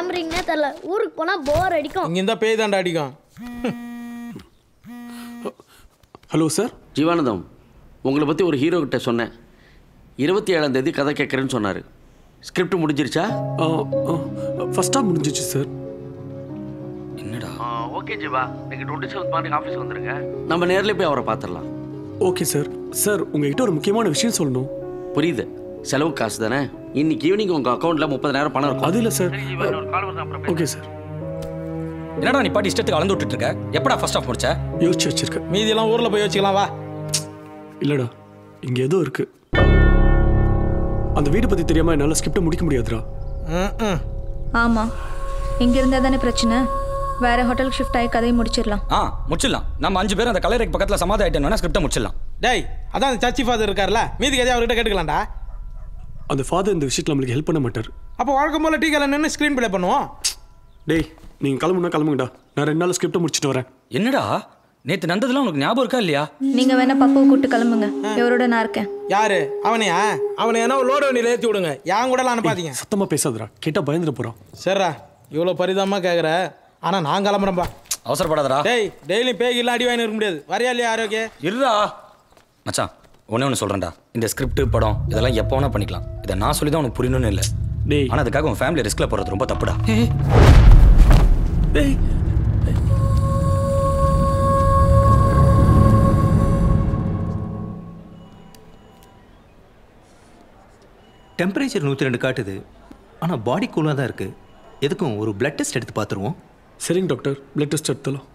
கிளம்புறீங்கன்னே தெரியல ஊருக்கு போனா போர் அடிக்கும் இங்க இருந்தா பேய் தாண்டா அடிக்கும் ஹலோ சார் ஜீவானந்தம் உங்களை பற்றி ஒரு ஹீரோ கிட்ட சொன்னேன் இருபத்தி ஏழாம் தேதி கதை கேட்குறேன்னு சொன்னார் ஸ்கிரிப்ட் முடிஞ்சிருச்சா ஃபர்ஸ்ட் ஹாஃப் முடிஞ்சிச்சு சார் என்னடா ஓகே ஜீவா நீங்கள் டுவெண்ட்டி செவன்த் மார்னிங் ஆஃபீஸ் வந்துருங்க நம்ம நேரில் போய் அவரை பார்த்துடலாம் ஓகே சார் சார் உங்ககிட்ட ஒரு முக்கியமான விஷயம் சொல்லணும் புரியுது செலவு காசு தானே இன்னைக்கு ஈவினிங் உங்கள் அக்கௌண்ட்டில் முப்பதாயிரம் பணம் இருக்கும் அது இல்லை சார் ஓகே சார் என்னடா நீ பாட்டி இஷ்டத்துக்கு அளந்து விட்டுட்டு இருக்க எப்படா ஃபர்ஸ்ட் ஆஃப் முடிச்ச யோசிச்சு வச்சிருக்கேன் மீதியெல்லாம் ஊர்ல போய் வச்சுக்கலாம் வா இல்லடா இங்க ஏதோ இருக்கு அந்த வீடு பத்தி தெரியாம என்னால ஸ்கிரிப்ட் முடிக்க முடியாதுடா ஆமாம் இங்கே இருந்தால் தானே பிரச்சனை வேற ஹோட்டலுக்கு ஷிஃப்ட் ஆகி கதையை முடிச்சிடலாம் ஆ முடிச்சிடலாம் நம்ம அஞ்சு பேர் அந்த கலருக்கு பக்கத்துல சமாதி ஆயிட்டோம் வேணா ஸ்கிரிப்டை முடிச்சிடலாம் டேய் அதான் அந்த சர்ச்சி ஃபாதர் இருக்கார்ல மீதி கதையை அவர்கிட்ட கேட்டுக்கலாம்டா அந்த ஃபாதர் இந்த விஷயத்துல நம்மளுக்கு ஹெல்ப் பண்ண மாட்டார் அப்போ வழக்கம் போல டீ கலை நின்று ஸ்க்ரீன் ப்ளே பண்ணுவோம் டேய் நீங்க கிளம்புனா கிளம்புங்கடா நான் ரெண்டு நாள் ஸ்கிரிப்ட் முடிச்சிட்டு வரேன் என்னடா நேத்து நடந்ததுலாம் உனக்கு ஞாபகம் இருக்கா இல்லையா நீங்கள் வேணா பப்புவை கூப்பிட்டு கிளம்புங்க இவரோட நான் இருக்கேன் யாரு அவனையா அவனை என்ன லோடு வண்டியில் ஏற்றி விடுங்க என் கூடலாம் அனுப்பாதீங்க சத்தமா பேசாதடா கேட்டா பயந்துட போறான் சரிடா இவ்வளோ பரிதாபமாக கேட்குற ஆனால் நான் கிளம்புறேன்பா அவசரப்படாதடா டேய் டெய்லி பேய்க்கு அடி வாங்கி இருக்க முடியாது வரையா இல்லையா ஆரோக்கிய இருடா மச்சான் ஒண்ணே ஒன்று சொல்கிறேன்டா இந்த ஸ்கிரிப்ட் படம் இதெல்லாம் எப்போ வேணா பண்ணிக்கலாம் இதை நான் சொல்லி தான் உனக்கு புரியணும்னு இல்லை டேய் ஆனால் அதுக்காக உன் ஃபேமிலி ரிஸ்கில் போகிறது ரொம்ப தப்புடா டேய் டெம்பரேச்சர் நூற்றி ரெண்டு காட்டுது ஆனால் பாடி கூலாக தான் இருக்குது எதுக்கும் ஒரு பிளட் டெஸ்ட் எடுத்து பார்த்துருவோம் சரிங்க டாக்டர் பிளட் டெஸ்ட் எடுத்தலாம்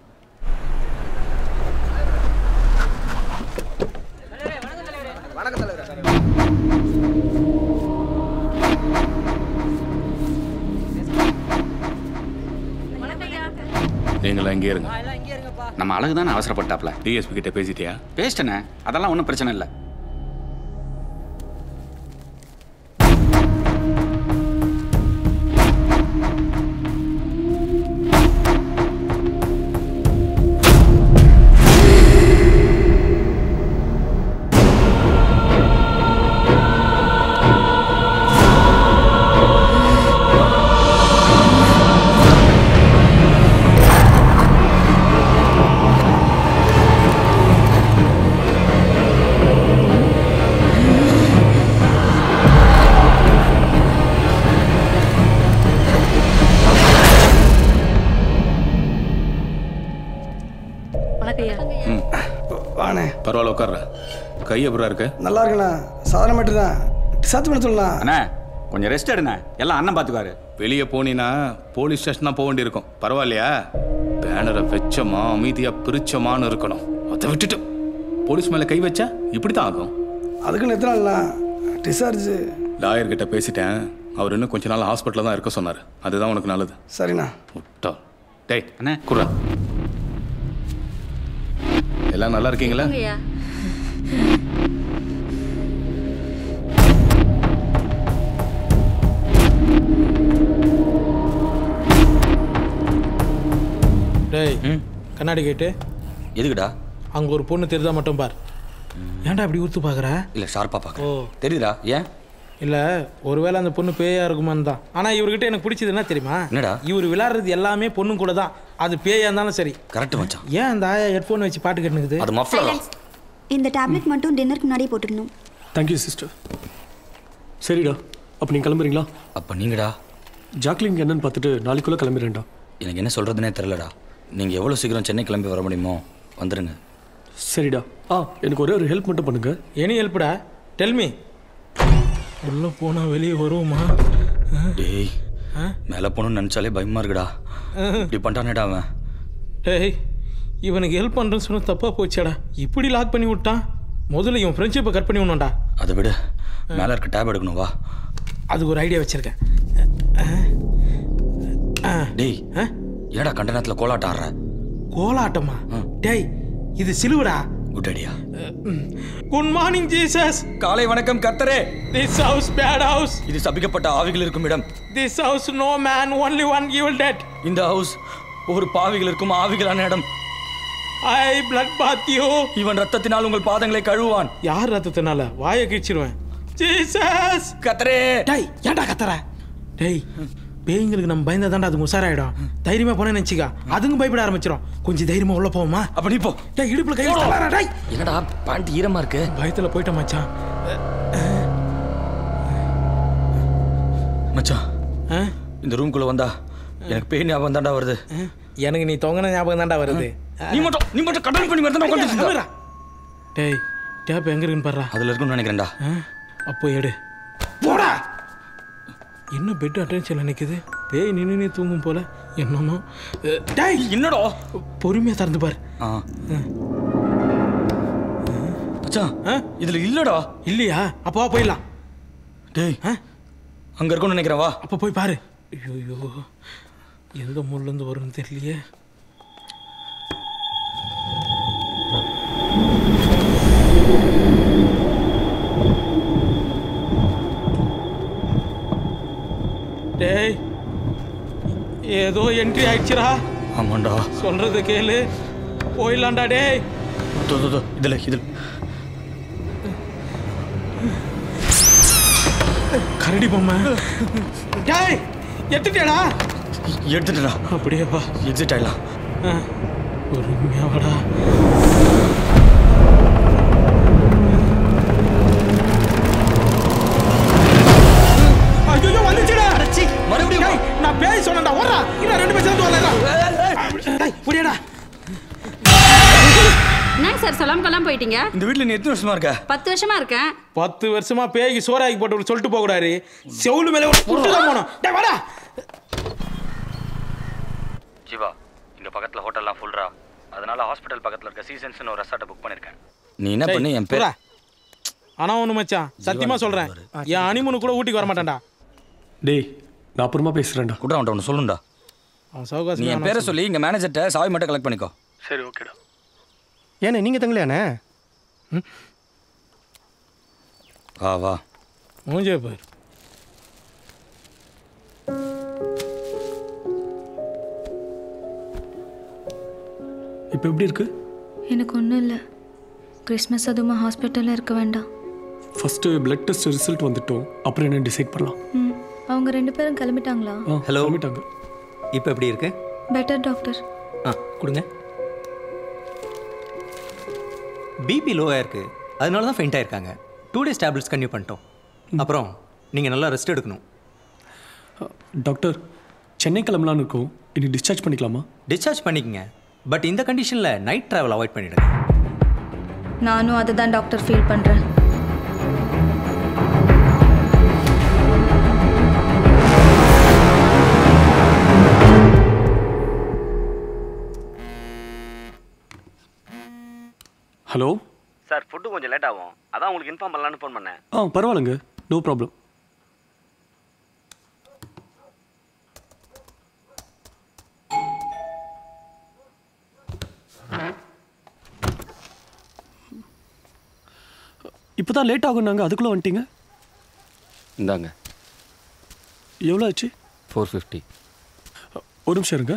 நீங்களும் இங்கே இருங்க நம்ம அழகு தானே அவசரப்பட்டாப்ல டிஎஸ்பி கிட்ட பேசிட்டியா பேசிட்டேனே அதெல்லாம் ஒன்றும் பிரச்சனை இல்லை ம் வாண்ணே பரவாயில்ல உட்கார்ற கை எப்படா இருக்கு நல்லா இருக்கண்ணா சாதாரண மட்டும் தான் சாத்து பண்ண சொல்லலாம் அண்ணா கொஞ்சம் ரெஸ்ட் எடுண்ணே எல்லாம் அண்ணன் பார்த்துக்குவாரு வெளியே போனீன்னா போலீஸ் ஸ்டேஷன் தான் போக வேண்டியிருக்கும் பரவாயில்லையா பேனரை வச்சமா அமைதியாக பிரிச்சமான்னு இருக்கணும் அதை விட்டுட்டு போலீஸ் மேலே கை வச்சா இப்படி தான் ஆகும் அதுக்குன்னு எத்தனை நாள்ண்ணா டிஸ்சார்ஜ் லாயர் கிட்ட பேசிட்டேன் அவர் இன்னும் கொஞ்ச நாள் ஹாஸ்பிட்டலில் தான் இருக்க சொன்னார் அதுதான் உனக்கு நல்லது சரிண்ணா விட்டா டேய் அண்ணே குர்ரா எல்லாம் நல்லா இருக்கீங்களா டேய் கண்ணாடி கேட்டு எதுக்குடா அங்கே ஒரு பொண்ணு தெரிதா மட்டும் பார் ஏன்டா இப்படி ஊத்து பார்க்குற இல்லை ஷார்ப்பாக பார்க்க ஓ தெரியுதா ஏன் இல்லை ஒருவேளை அந்த பொண்ணு பேயா இருக்குமான்னு தான் ஆனால் இவர்கிட்ட எனக்கு பிடிச்சது என்ன தெரியுமா என்னடா? இவர் விளையாடுறது எல்லாமே பொண்ணு கூட தான் அது பேயா இருந்தாலும் சரி கரெக்ட் மச்சான் ஏன் அந்த ஆயா ஹெட்ஃபோன் வச்சு பாட்டு கேட்டுனுக்குது அது மஃப்ளரா இந்த டேப்லெட் மட்டும் டின்னருக்கு முன்னாடியே போட்டுக்கணும் தேங்க்யூ சிஸ்டர் சரிடா அப்போ நீங்கள் கிளம்புறீங்களா அப்போ நீங்கடா ஜாக்லின் என்னன்னு பார்த்துட்டு நாளைக்குள்ளே கிளம்பிடுறேன்டா எனக்கு என்ன சொல்கிறதுனே தெரிலடா நீங்கள் எவ்வளோ சீக்கிரம் சென்னை கிளம்பி வர முடியுமோ வந்துடுங்க சரிடா ஆ எனக்கு ஒரே ஒரு ஹெல்ப் மட்டும் பண்ணுங்க எனி ஹெல்ப்டா டெல்மி உள்ளே போனால் வெளியே வருவோமா டேய் மேலே போகணும்னு நினச்சாலே பயமா இருக்குடா இப்படி பண்ணிட்டானேடா அவன் டேய் இவனுக்கு ஹெல்ப் பண்ணுறேன்னு சொன்ன தப்பாக போச்சேடா இப்படி லாக் பண்ணி விட்டான் முதல்ல இவன் ஃப்ரெண்ட்ஷிப்பை கட் பண்ணி விடணும்டா அதை விட மேலே இருக்க டேப் எடுக்கணும் வா அதுக்கு ஒரு ஐடியா வச்சிருக்கேன் டேய் ஏடா கண்ட நேரத்தில் கோலாட்டம் ஆடுற கோலாட்டமா டேய் இது சிலுவடா good idea good morning Jesus காலை வணக்கம் கர்த்தரே திஸ் ஹவுஸ் பேட் ஹவுஸ் இது சபிக்கப்பட்ட ஆவிகள் இருக்கும் இடம் this house no man only one evil dead இந்த ஹவுஸ் ஒரு பாவிகள் இருக்கும் ஆவிகளான இடம் ஐ பிளட் பாத் யூ இவன் ரத்தத்தினால் உங்கள் பாதங்களை கழுவான் யார் ரத்தத்தினால வாயை கிழிச்சிருவேன் ஜீசஸ் கத்தரே டேய் ஏன்டா கத்தற டேய் பேய்ங்களுக்கு நம்ம பயந்தா தாண்டா அதுங்க உஷாராயிடும் தைரியமா போனேன்னு நினச்சிக்கா அதுங்க பயப்பட ஆரம்பிச்சிடும் கொஞ்சம் தைரியமா உள்ள போவோமா அப்ப நீ போ டேய் இடுப்புல கை வச்சு டேய் என்னடா பேண்ட் ஈரமா இருக்கு பயத்துல போயிட்ட மச்சான் மச்சான் ஆ? இந்த ரூம்குள்ள வந்தா எனக்கு பேய் ஞாபகம் தாண்டா வருது எனக்கு நீ தொங்கின ஞாபகம் தாண்டா வருது நீ மட்டும் நீ மட்டும் கடன் பண்ணி வரதான் உட்காந்துட்டு சொல்லுடா. டேய் டேப் எங்க இருக்குன்னு பாரு அதுல இருக்கும்னு நினைக்கிறேன்டா அப்போ எடு போடா என்ன பெட் அட்டென்ஷன்ல நிக்குது பேய் நின்று தூங்கும் போல என்னமோ அஹ், டேய் என்னடா பொறுமையா திறந்து பாரு ஆ மச்சான் இதுல இல்லடா இல்லையா அப்போ வா போயிடலாம் டேய் அங்க இருக்கும்னு நினைக்கிறேன் வா அப்போ போய் பாரு ஐயோ எந்த முள்ளுந்து வரும்னு தெரியலையே டேய் ஏதோ என்ட்ரி ஆயிடுச்சுடா ஆமாண்டா சொல்றது கேளு போயிடலாம்டா டேய் தோ, தோ, தோ, இதுல இதுல கரடி பொம்மை டேய் எட்டுட்டேடா எடுத்துட்டா அப்படியே வா எக்ஸிட் ஆயிடலாம் ஆ, பொறுமையா வாடா ஐயோ வந்துச்சுடா மறுபடியும் டேய், நான் பேய் சொன்னேன்டா ஓடுறா இன்னும் ரெண்டு பேர் சேர்ந்து வரலடா டேய் புடியடா என்னங்க சார் சொல்லாம கொல்லாம போயிட்டீங்க இந்த வீட்ல நீ எத்தனை வருஷமா இருக்க பத்து வருஷமா இருக்கேன் பத்து வருஷமா பேய்க்கு சோறாக்கி போட்டு சொல்லிட்டு போக கூடாது செவுளு மேல ஒரு புட்டு தான் போனோம் டேய் வாடா ஜீவா இங்க பக்கத்துல ஹோட்டல்லாம் ஃபுல்ரா அதனால ஹாஸ்பிட்டல் பக்கத்துல இருக்க சீசன்ஸ்னு ஒரு ரெசார்ட்டை புக் பண்ணிருக்கேன் நீ என்ன பண்ணு என் பேர் புறா. ஆனா ஒண்ணு மச்சான் சத்தியமா சொல்றேன் என் அனிமுனு கூட ஊட்டிக்கு வர மாட்டான்டா டேய் நான் அப்புறமா பேசுகிறேன்டா கூட அவன்கிட்ட ஒன்று சொல்லுண்டா அவன் நீ சௌகாசம் என் பேரை சொல்லி இங்க மேனேஜர்கிட்ட சாவி மட்டும் கலெக்ட் பண்ணிக்கோ சரி ஓகேடா ஏண்ணே நீங்கள் தங்கலையாண்ணே வா வா மூஞ்சே பாரு இப்போ எப்படி இருக்கு எனக்கு ஒன்றும் இல்லை கிறிஸ்மஸ் அதுவுமா ஹாஸ்பிட்டலில் இருக்க வேண்டாம் ஃபர்ஸ்ட்டு பிளட் டெஸ்ட் ரிசல்ட் வந்துட்டோம் அப்புறம் என்ன டிசைட் பண்ணலாம் ம் அவங்க ரெண்டு பேரும் கிளம்பிட்டாங்களா ஆ ஹலோ கிளம்பிட்டாங்க இப்போ எப்படி இருக்கு பெட்டர் டாக்டர் ஆ கொடுங்க பிபி லோவாக இருக்கு அதனால தான் ஃபெயிண்ட் ஆயிருக்காங்க டூ டேஸ் டேப்லெட்ஸ் கன்யூ பண்ணிட்டோம் அப்புறம் நீங்கள் நல்லா ரெஸ்ட் எடுக்கணும் டாக்டர் சென்னை கிளம்பலான்னு இருக்கோம் இன்னைக்கு டிஸ்சார்ஜ் பண்ணிக்கலாமா டிஸ்சார்ஜ் பண்ணிக்கங்க பட் இந்த கண்டிஷனில் நைட் ட்ராவல் அவாய்ட் பண்ணிடுங்க நானும் அதை தான் டாக்டர் ஃபீல் பண்ணுறேன் ஹலோ சார் ஃபுட்டு கொஞ்சம் லேட் ஆகும் அதான் உங்களுக்கு இன்ஃபார்ம் பண்ணலான்னு ஃபோன் பண்ணேன் ஆ பரவாயில்லைங்க நோ ப்ராப்ளம் இப்போ தான் லேட் ஆகும் நாங்கள் அதுக்குள்ளே வந்துட்டீங்க இந்தாங்க எவ்வளோ ஆச்சு ஃபோர் ஃபிஃப்டி ஒரு நிமிஷம் இருங்க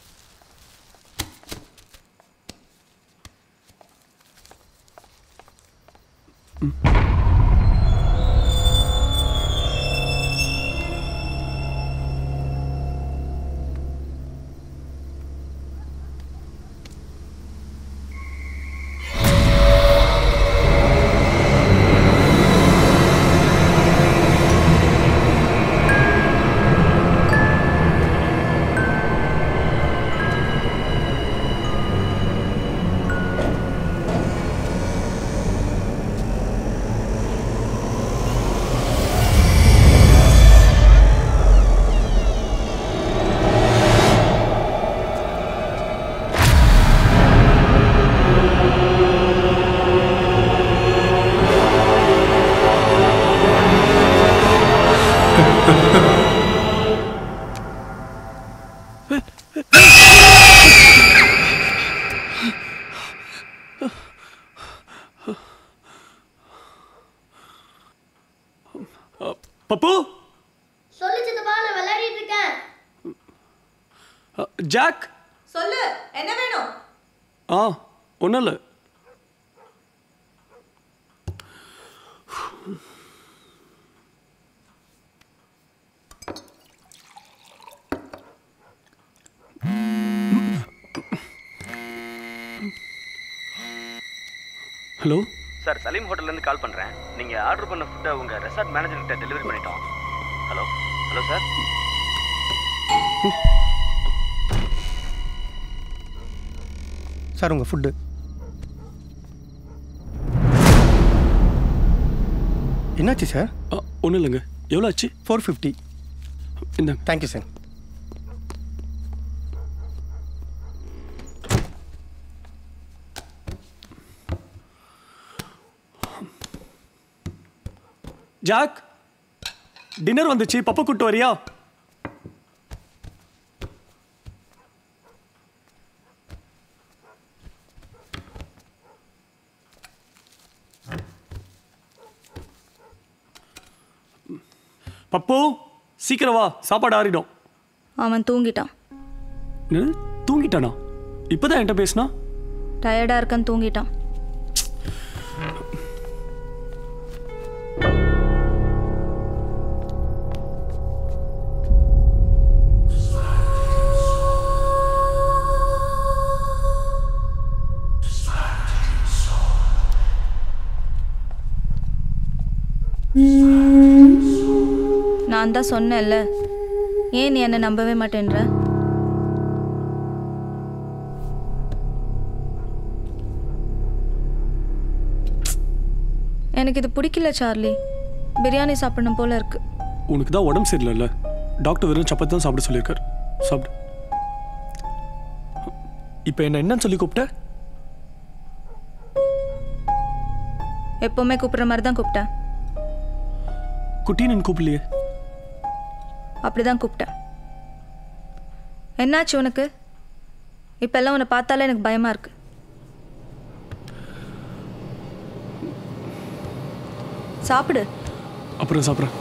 பப்பு சொல்லு சித்தப்பா நான் விளையாடிட்டு இருக்கேன் ஜாக் சொல்லு என்ன வேணும் ஆ ஒன்றும் இல்லை ஹலோ சார் சலீம் ஹோட்டல்லேருந்து கால் பண்ணுறேன் நீங்கள் ஆர்டர் பண்ண ஃபுட்டை உங்கள் ரெசார்ட் மேனேஜர்கிட்ட டெலிவரி பண்ணிட்டோம் ஹலோ ஹலோ சார் சார் உங்கள் ஃபுட்டு என்னாச்சு சார் ஒன்றும் இல்லைங்க எவ்வளோ ஆச்சு ஃபோர் ஃபிஃப்டி இந்த தேங்க்யூ சார் ஜாக் டின்னர் வந்துச்சு பப்பா கூட்டு வரியா பப்பு சீக்கிரம் வா சாப்பாடு ஆறிடும் அவன் தூங்கிட்டான் என்னது? தூங்கிட்டானா இப்போதான் என்கிட்ட பேசினா டயர்டாக இருக்கன்னு தூங்கிட்டான் நான் தான் சொன்னேன்ல ஏன் நீ என்னை நம்பவே மாட்டேன்ற எனக்கு இது பிடிக்கல சார்லி பிரியாணி சாப்பிடணும் போல இருக்கு உனக்கு தான் உடம்பு சரியில்லைல்ல டாக்டர் வெறும் சப்பாத்தி தான் சாப்பிட சொல்லியிருக்காரு சாப்பிடு இப்போ என்ன என்னன்னு சொல்லி கூப்பிட்ட எப்பவுமே கூப்பிடுற மாதிரி தான் கூப்பிட்டேன் குட்டின்னு கூப்பிடலையே அப்படிதான் கூப்பிட்டேன் என்னாச்சு உனக்கு இப்பெல்லாம் உன்னை பார்த்தாலே எனக்கு பயமா இருக்கு சாப்பிடு அப்புறம் சாப்பிட்றேன்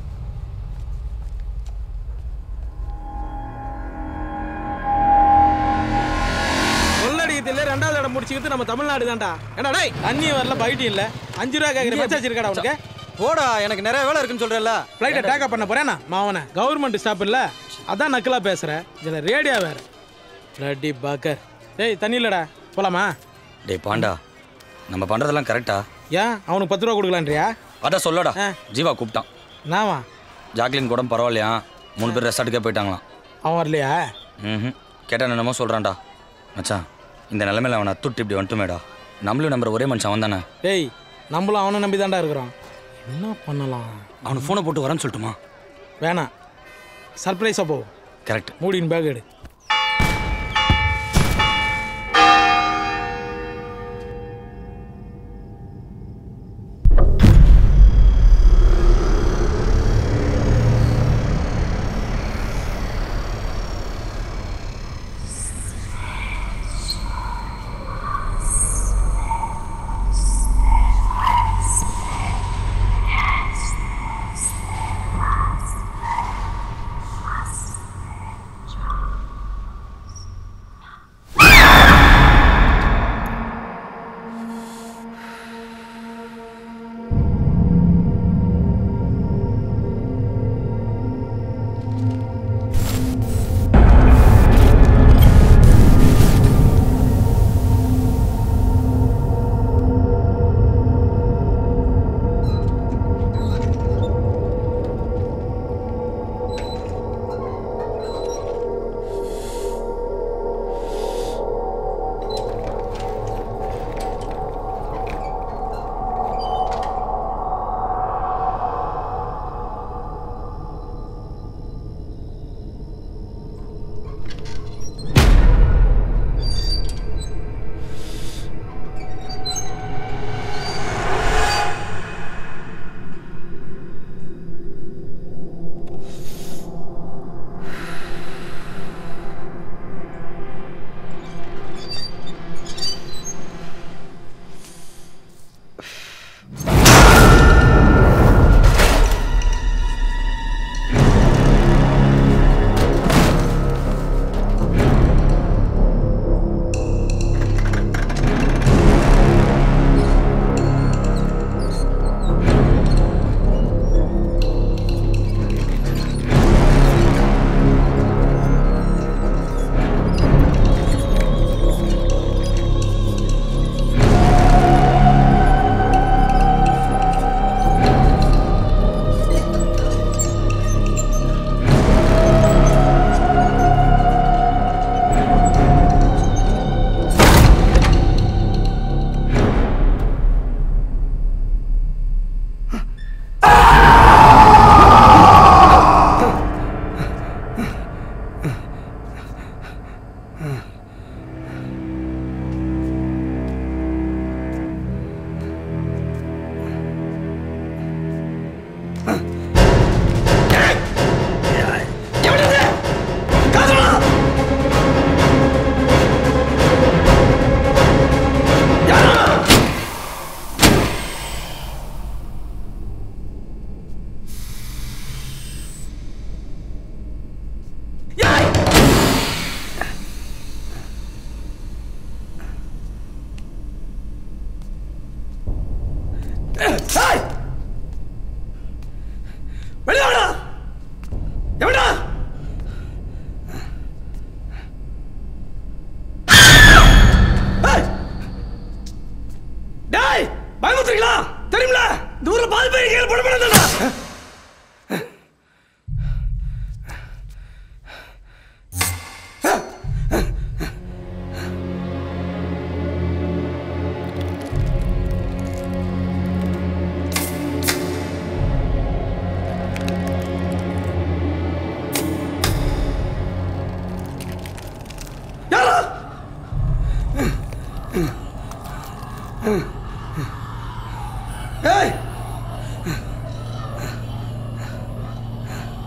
கொள்ளடிக்கிறதுல ரெண்டாவது இடம் முடிச்சுக்கிட்டு நம்ம தமிழ்நாடு தான்டா ஏடா டேய் தண்ணி வரல பைட்டி இல்ல அஞ்சு ரூபா கேட்குற மெசேஜ் இருக்காடா உனக்கு போடா எனக்கு நிறைய வேலை இருக்குன்னு சொல்றேன்ல ஃப்ளைட்டை டேக்கப் பண்ண போறேனா மாவன கவர்மெண்ட் ஸ்டாப் இல்ல அதான் நக்கலா பேசுற இதுல ரேடியோ வேற ரெடி பாக்கர் டேய் தண்ணி இல்லடா போலாமா டேய் பாண்டா நம்ம பண்ணுறதெல்லாம் கரெக்டா ஏன் அவனுக்கு பத்து ரூபா கொடுக்கலான்றியா அதான் சொல்லடா ஜீவா கூப்பிட்டான் நாவா ஜாக்லின் கூட பரவாயில்லையா மூணு பேர் ரெசார்ட்டுக்கே போயிட்டாங்களாம் அவன் வரலையா ம் கேட்டா என்னமோ சொல்கிறான்டா மச்சான் இந்த நிலைமையில அவனை துட்டு இப்படி வந்துட்டுமேடா நம்மளும் நம்புற ஒரே மனுஷன் அவன் தானே டேய் நம்மளும் அவனை நம்பி தான்டா இருக்கிறோம் என்ன பண்ணலாம் அவனுக்கு ஃபோனை போட்டு வரேன்னு சொல்லட்டுமா வேணாம் சர்ப்ரைஸாக போ கரெக்ட் மூடின் பேக் எடு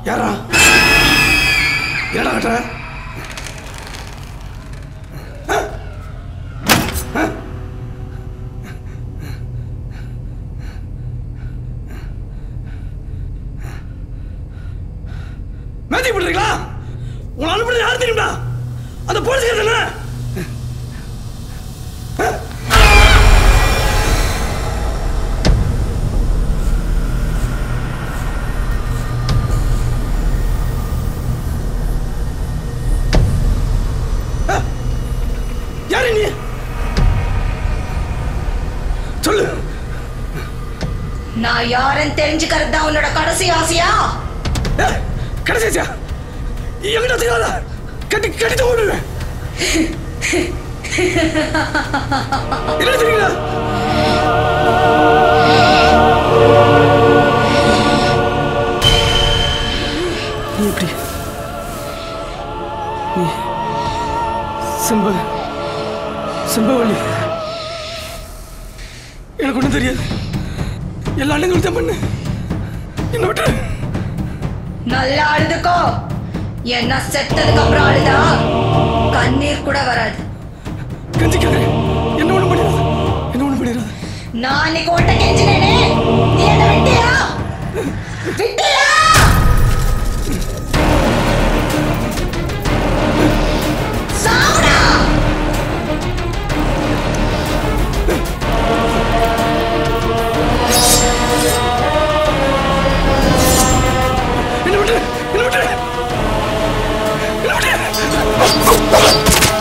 யாரா என்னடா கட்டுற மேஜிக் பண்றீங்களா உங்களை அனுப்புறது யாரு தெரியுமா அந்த போலீஸ் தானே யாரு நீ சொல்லு நான் யாருன்னு தெரிஞ்சுக்கிறது தான் உன்னோட கடைசி ஆசையா கடைசியா எங்கிட்ட செய்யாத கட்டி கட்டி ஓடுவேன் என்ன தெரியுங்களா நீ எப்படி நீ செம்ப செம்பவள்ளி எனக்கு ஒன்றும் தெரியாது எல்லா அண்ணங்களும் தான் பண்ணு என்ன விட்டு நல்லா அழுதுக்கோ என்ன செத்ததுக்கு அப்புறம் அழுதா கண்ணீர் கூட வராது கஞ்சி கேட்குறேன் என்ன ஒன்றும் பண்ணிடாத என்ன ஒன்றும் பண்ணிடாத நான் அன்னைக்கு ஒட்ட கெஞ்சினேனே நீ என்ன விட்டியா விட்டியா சாவுடா என்ன விட்டு என்ன விட்டு என்ன விட்டு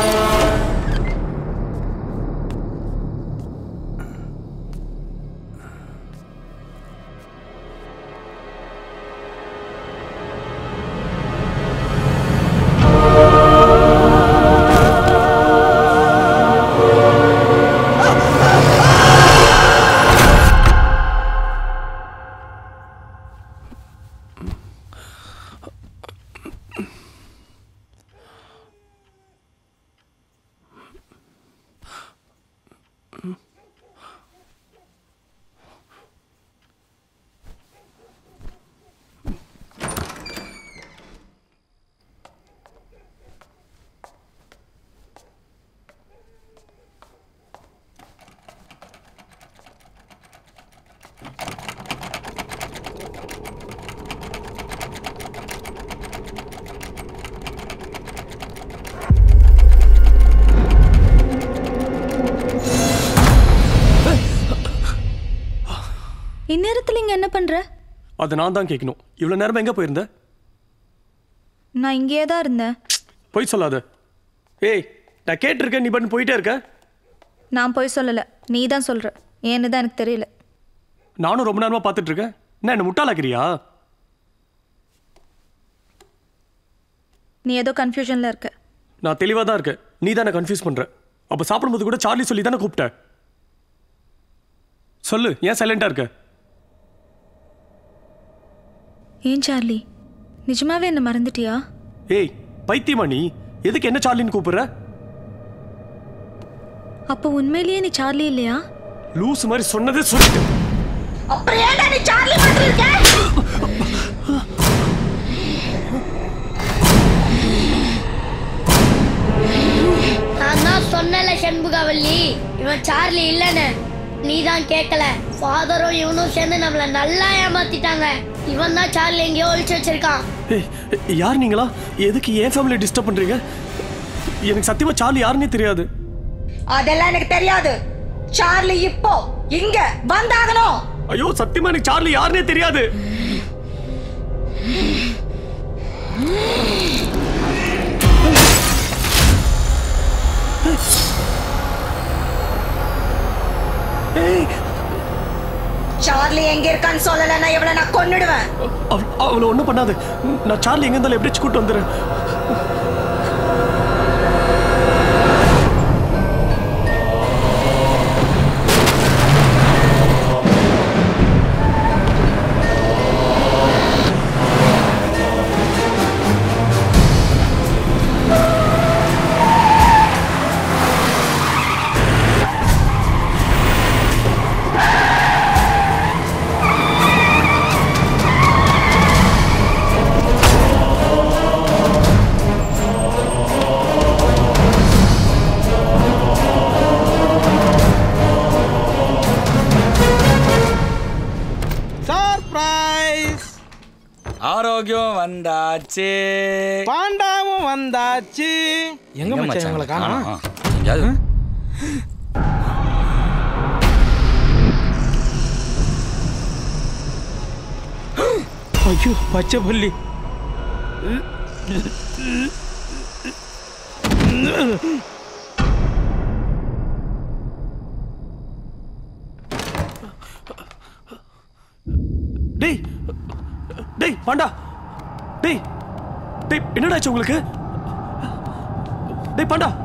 இந்நேரத்தில் இங்கே என்ன பண்ணுற அதை நான் தான் கேட்கணும் இவ்வளோ நேரமா எங்கே போயிருந்த நான் இங்கேயே தான் இருந்தேன் போய் சொல்லாத ஏய் நான் கேட்டிருக்கேன் நீ பண்ணி போயிட்டே இருக்க நான் போய் சொல்லலை நீ தான் சொல்கிற ஏன்னு தான் எனக்கு தெரியல நானும் ரொம்ப நேரமா பார்த்துட்டு இருக்கேன் என்ன என்ன முட்டாளாக்கிறியா நீ ஏதோ கன்ஃபியூஷனில் இருக்க நான் தெளிவாக தான் இருக்கேன் நீ தானே கன்ஃபியூஸ் பண்ற அப்போ சாப்பிடும்போது கூட சார்லி சொல்லி தானே கூப்பிட்ட சொல்லு ஏன் சைலண்டா இருக்க ஏன் சார்லி நிஜமாவே என்ன மறந்துட்டியா ஏய் பைத்தியமா நீ எதுக்கு என்ன சார்லின்னு கூப்பிடுற அப்போ உண்மையிலேயே நீ சார்லி இல்லையா லூஸ் மாதிரி சொன்னதே சொல்லிட்டு அப்புறம் ஏன்டா நீ சார்லி மாதிரி இருக்க நான் தான் சொன்னல சண்முகவல்லி இவன் சார்லி இல்லைன்னு நீ தான் கேட்கல ஃபாதரும் இவனும் சேர்ந்து நம்மள நல்லா ஏமாத்திட்டாங்க இவன் தான் சார்லி எங்கேயோ ஒழிச்சு வச்சிருக்கான் ஏய் யார் நீங்களா எதுக்கு ஏன் ஃபேமிலியை டிஸ்டர்ப் பண்றீங்க எனக்கு சத்தியமா சார்லி யாருன்னே தெரியாது அதெல்லாம் எனக்கு தெரியாது சார்லி இப்போ இங்க வந்தாகணும் ஐயோ சத்தியமா எனக்கு சார்லி யாருன்னே தெரியாது ஏய் சார்லி எங்க இருக்கான்னு சொல்லலைன்னா இவளை நான் கொன்னுடுவேன் அவ- அவளை ஒன்றும் பண்ணாது நான் சார்லி எங்க இருந்தாலும் எப்படியாச்சும் கூட்டு வந்துடுறேன் ஆ சர்ப்ரைஸ் ஆரோக்கியம் வந்தாச்சு பாண்டாவும் வந்தாச்சு எங்க மச்சான் இவங்களை காணோம் எங்கேயாவது ஐயோ பச்சை பள்ளி டேய் டேய் பாண்டா டேய் டேய் என்னடா ஆச்சு உங்களுக்கு டேய் பாண்டா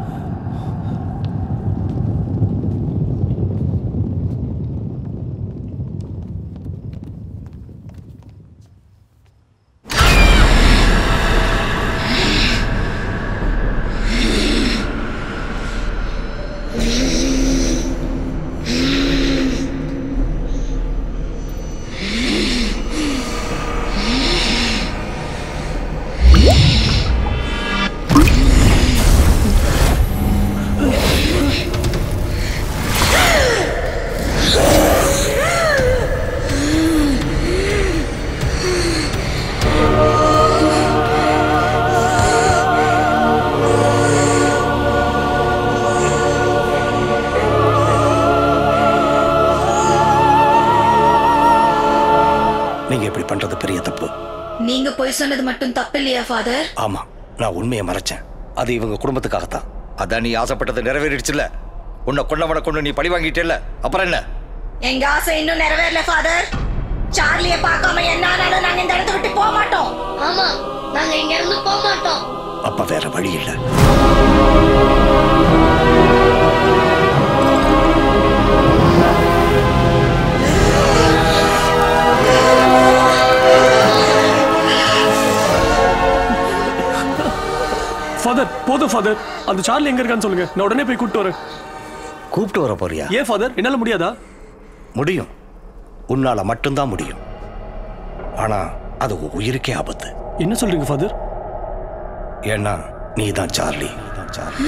நீங்க இப்படி பண்றது பெரிய தப்பு நீங்க போய் சொன்னது மட்டும் தப்பு இல்லையா ஃபாதர் ஆமா நான் உண்மையை மறைச்சேன் அது இவங்க குடும்பத்துக்காகத்தான் அதான் நீ ஆசைப்பட்டது நிறைவேறிடுச்சுல உன்னை கொண்டவனை கொண்டு நீ பழி வாங்கிட்டேல்ல அப்புறம் என்ன எங்க ஆசை இன்னும் நிறைவேறல ஃபாதர் சார்லிய பார்க்காம என்ன ஆனாலும் நாங்க இந்த இடத்த விட்டு போக மாட்டோம் ஆமா நாங்க இங்க இருந்து போக மாட்டோம் அப்ப வேற வழி இல்லை ஃபாதர் போதும் ஃபாதர் அந்த சார்லி எங்க இருக்கான்னு சொல்லுங்க நான் உடனே போய் கூப்பிட்டு வரேன் கூப்பிட்டு வர போறியா ஏன் ஃபாதர் என்னால முடியாதா முடியும் உன்னால மட்டும்தான் முடியும் ஆனா அது உன் உயிருக்கே ஆபத்து என்ன சொல்றீங்க ஃபாதர் ஏன்னா நீ தான் Charlie Charlie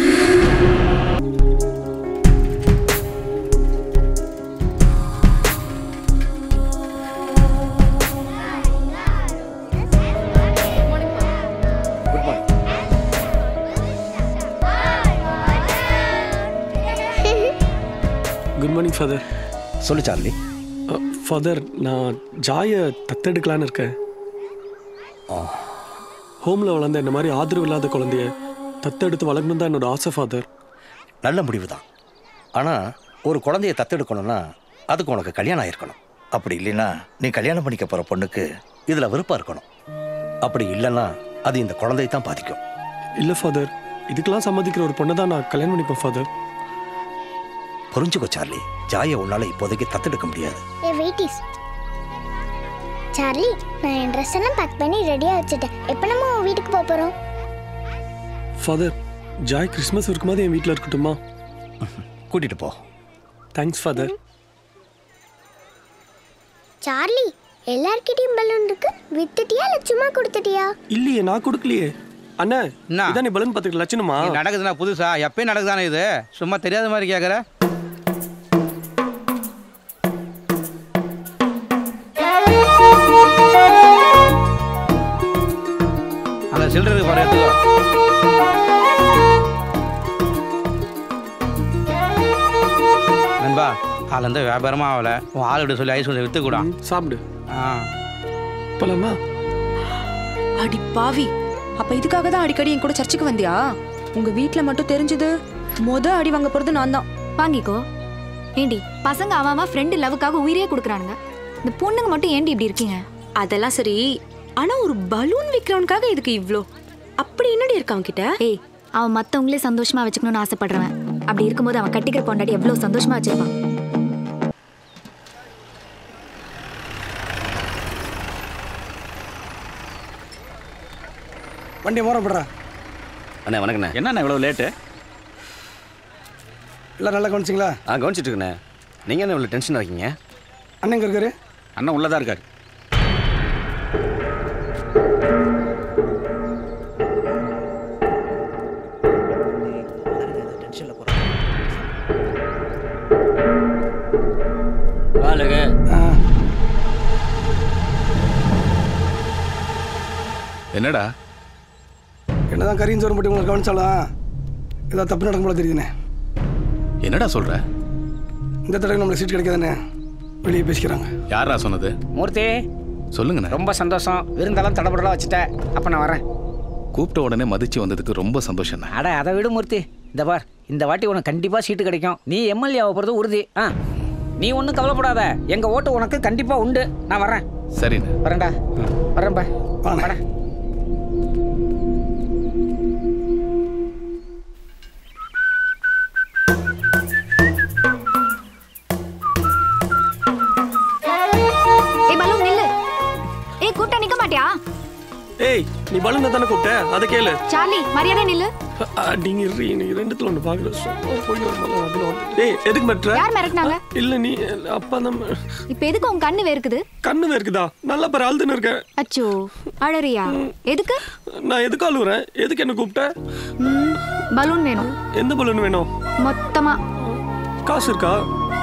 good morning father சொல்லு சார்லி ஃபாதர் நான் ஜாயை தத்தெடுக்கலான்னு இருக்கேன் ஹோமில் வளர்ந்த இந்த மாதிரி ஆதரவு இல்லாத குழந்தைய தத்தெடுத்து வளர்க்கணும் தான் என்னோட ஆசை ஃபாதர் நல்ல முடிவு தான் ஆனா ஒரு குழந்தைய தத்தெடுக்கணும்னா அதுக்கு உனக்கு கல்யாணம் ஆயிருக்கணும் அப்படி இல்லைன்னா நீ கல்யாணம் பண்ணிக்க போற பொண்ணுக்கு இதுல விருப்பம் இருக்கணும் அப்படி இல்லைன்னா அது இந்த குழந்தையை தான் பாதிக்கும் இல்லை ஃபாதர் இதுக்கெல்லாம் சம்மதிக்கிற ஒரு பொண்ணை தான் நான் கல்யாணம் பண்ணிப்பேன் ஃபாதர் புரிஞ்சுக்கோ சார்லி ஜாயை உன்னால இப்போதைக்கு தத்தெடுக்க முடியாது ஏ வெயிட்டிஸ் சார்லி நான் என் ட்ரெஸ் எல்லாம் பேக் பண்ணி ரெடியாக வச்சுட்டேன் எப்போ நம்ம உன் வீட்டுக்கு போக போகிறோம் ஃபாதர் ஜாய் கிறிஸ்மஸ் இருக்கும்போது என் வீட்டில் இருக்கட்டுமா கூட்டிட்டு போ தேங்க்ஸ் ஃபாதர் சார்லி எல்லார்கிட்டயும் பலூன் இருக்கு வித்துட்டியா இல்லை சும்மா கொடுத்துட்டியா இல்லையே நான் கொடுக்கலையே அண்ணா இதான் நீ பலூன் பார்த்துக்க லட்சணமா இது நடக்குதுண்ணா புதுசா எப்பயும் நடக்குதானே இது சும்மா தெரியாத மாதிரி கேட்குற அங்க சில்லறை இருக்கு பாரு எடுத்துக்கோ நண்பா காலைல இருந்து வியாபாரமா ஆகல உன் ஆள் விட சொல்லி ஐஸ் கொஞ்சம் வித்து கூட சாப்பிடு ஆ போலாமா அடி பாவி அப்ப இதுக்காக தான் அடிக்கடி என் கூட சர்ச்சுக்கு வந்தியா உங்க வீட்ல மட்டும் தெரிஞ்சது மொத அடி வாங்க போறது நான் தான் வாங்கிக்கோ ஏண்டி பசங்க அவன் அவன் ஃப்ரெண்டு லவ்வுக்காக உயிரே கொடுக்குறானுங்க இந்த பொண்ணுங்க மட்டும் ஏண்டி இப்படி இருக்கீங்க அதெல்லாம் சரி ஆனா ஒரு பலூன் விற்கிறவனுக்காக இதுக்கு இவ்ளோ அப்படி என்னடி இருக்கு அவன் கிட்ட ஏய் அவன் மத்தவங்களே சந்தோஷமா வச்சுக்கணும்னு ஆசைப்படுறவன் அப்படி இருக்கும்போது அவன் கட்டிக்கிற பொண்டாட்டி எவ்வளவு சந்தோஷமா வச்சிருப்பான் வண்டியை ஓரம் விடுறா அண்ணே வணக்கண்ணே என்னண்ணே இவ்வளோ லேட்டு எல்லாம் நல்லா கவனிச்சிங்களா ஆ கவனிச்சிட்டு இருக்கண்ணே நீங்கள் என்ன இவ்வளோ டென்ஷன் இருக்கீங்க அண்ணன் எங்க இருக்காரு அண்ணன் உள்ளதா இருக்காரு வாழுங்க என்னடா என்னதான் கரியும் சோறு மட்டும் உங்களுக்கு கவனிச்சாலும் ஏதாவது தப்பு நடக்கும் போல தெரியுதுண்ணே என்னடா சொல்ற இந்த தடவை நம்மளுக்கு சீட் கிடைக்காதுண்ணே வெளியே பேசிக்கிறாங்க யாரா சொன்னது மூர்த்தி சொல்லுங்கண்ணே ரொம்ப சந்தோஷம் விருந்தெல்லாம் தடபடலாம் வச்சுட்டேன் அப்போ நான் வரேன் கூப்பிட்ட உடனே மதிச்சு வந்ததுக்கு ரொம்ப சந்தோஷம் அட அதை விடு மூர்த்தி இந்த பார் இந்த வாட்டி உனக்கு கண்டிப்பாக சீட்டு கிடைக்கும் நீ எம்எல்ஏ ஆக போகிறது உறுதி ஆ நீ ஒன்றும் கவலைப்படாத எங்கள் ஓட்டு உனக்கு கண்டிப்பாக உண்டு நான் வரேன் சரிண்ணே வரேன்டா வரேன்பா வாடா ஏய் பலு நில்லு ஏய் கூப்பிட்டா நிக்க மாட்டியா ஏய் நீ பலூனை தானே கூப்பிட்ட அதை கேளு சார்லி மரியாதை நில்லு நீங்க நீ ரெண்டுத்துல ஒன்று பார்க்குறேன் சும்மா போய் வரமாலும் அதில் வந்து ஏய் எதுக்கு மற்ற யார் மிரட்டினாங்க இல்லை நீ அப்பா தான் இப்ப எதுக்கு உன் கண்ணு வேர்க்குது கண்ணு இருக்குதா நல்லா பாரு அழுதுன்னு இருக்கேன் அச்சோ அழறியா எதுக்கு நான் எதுக்கு அழுகுறேன் எதுக்கு என்ன கூப்பிட்ட ம், பலூன் வேணும் எந்த பலூன் வேணும் மொத்தமா காசு இருக்கா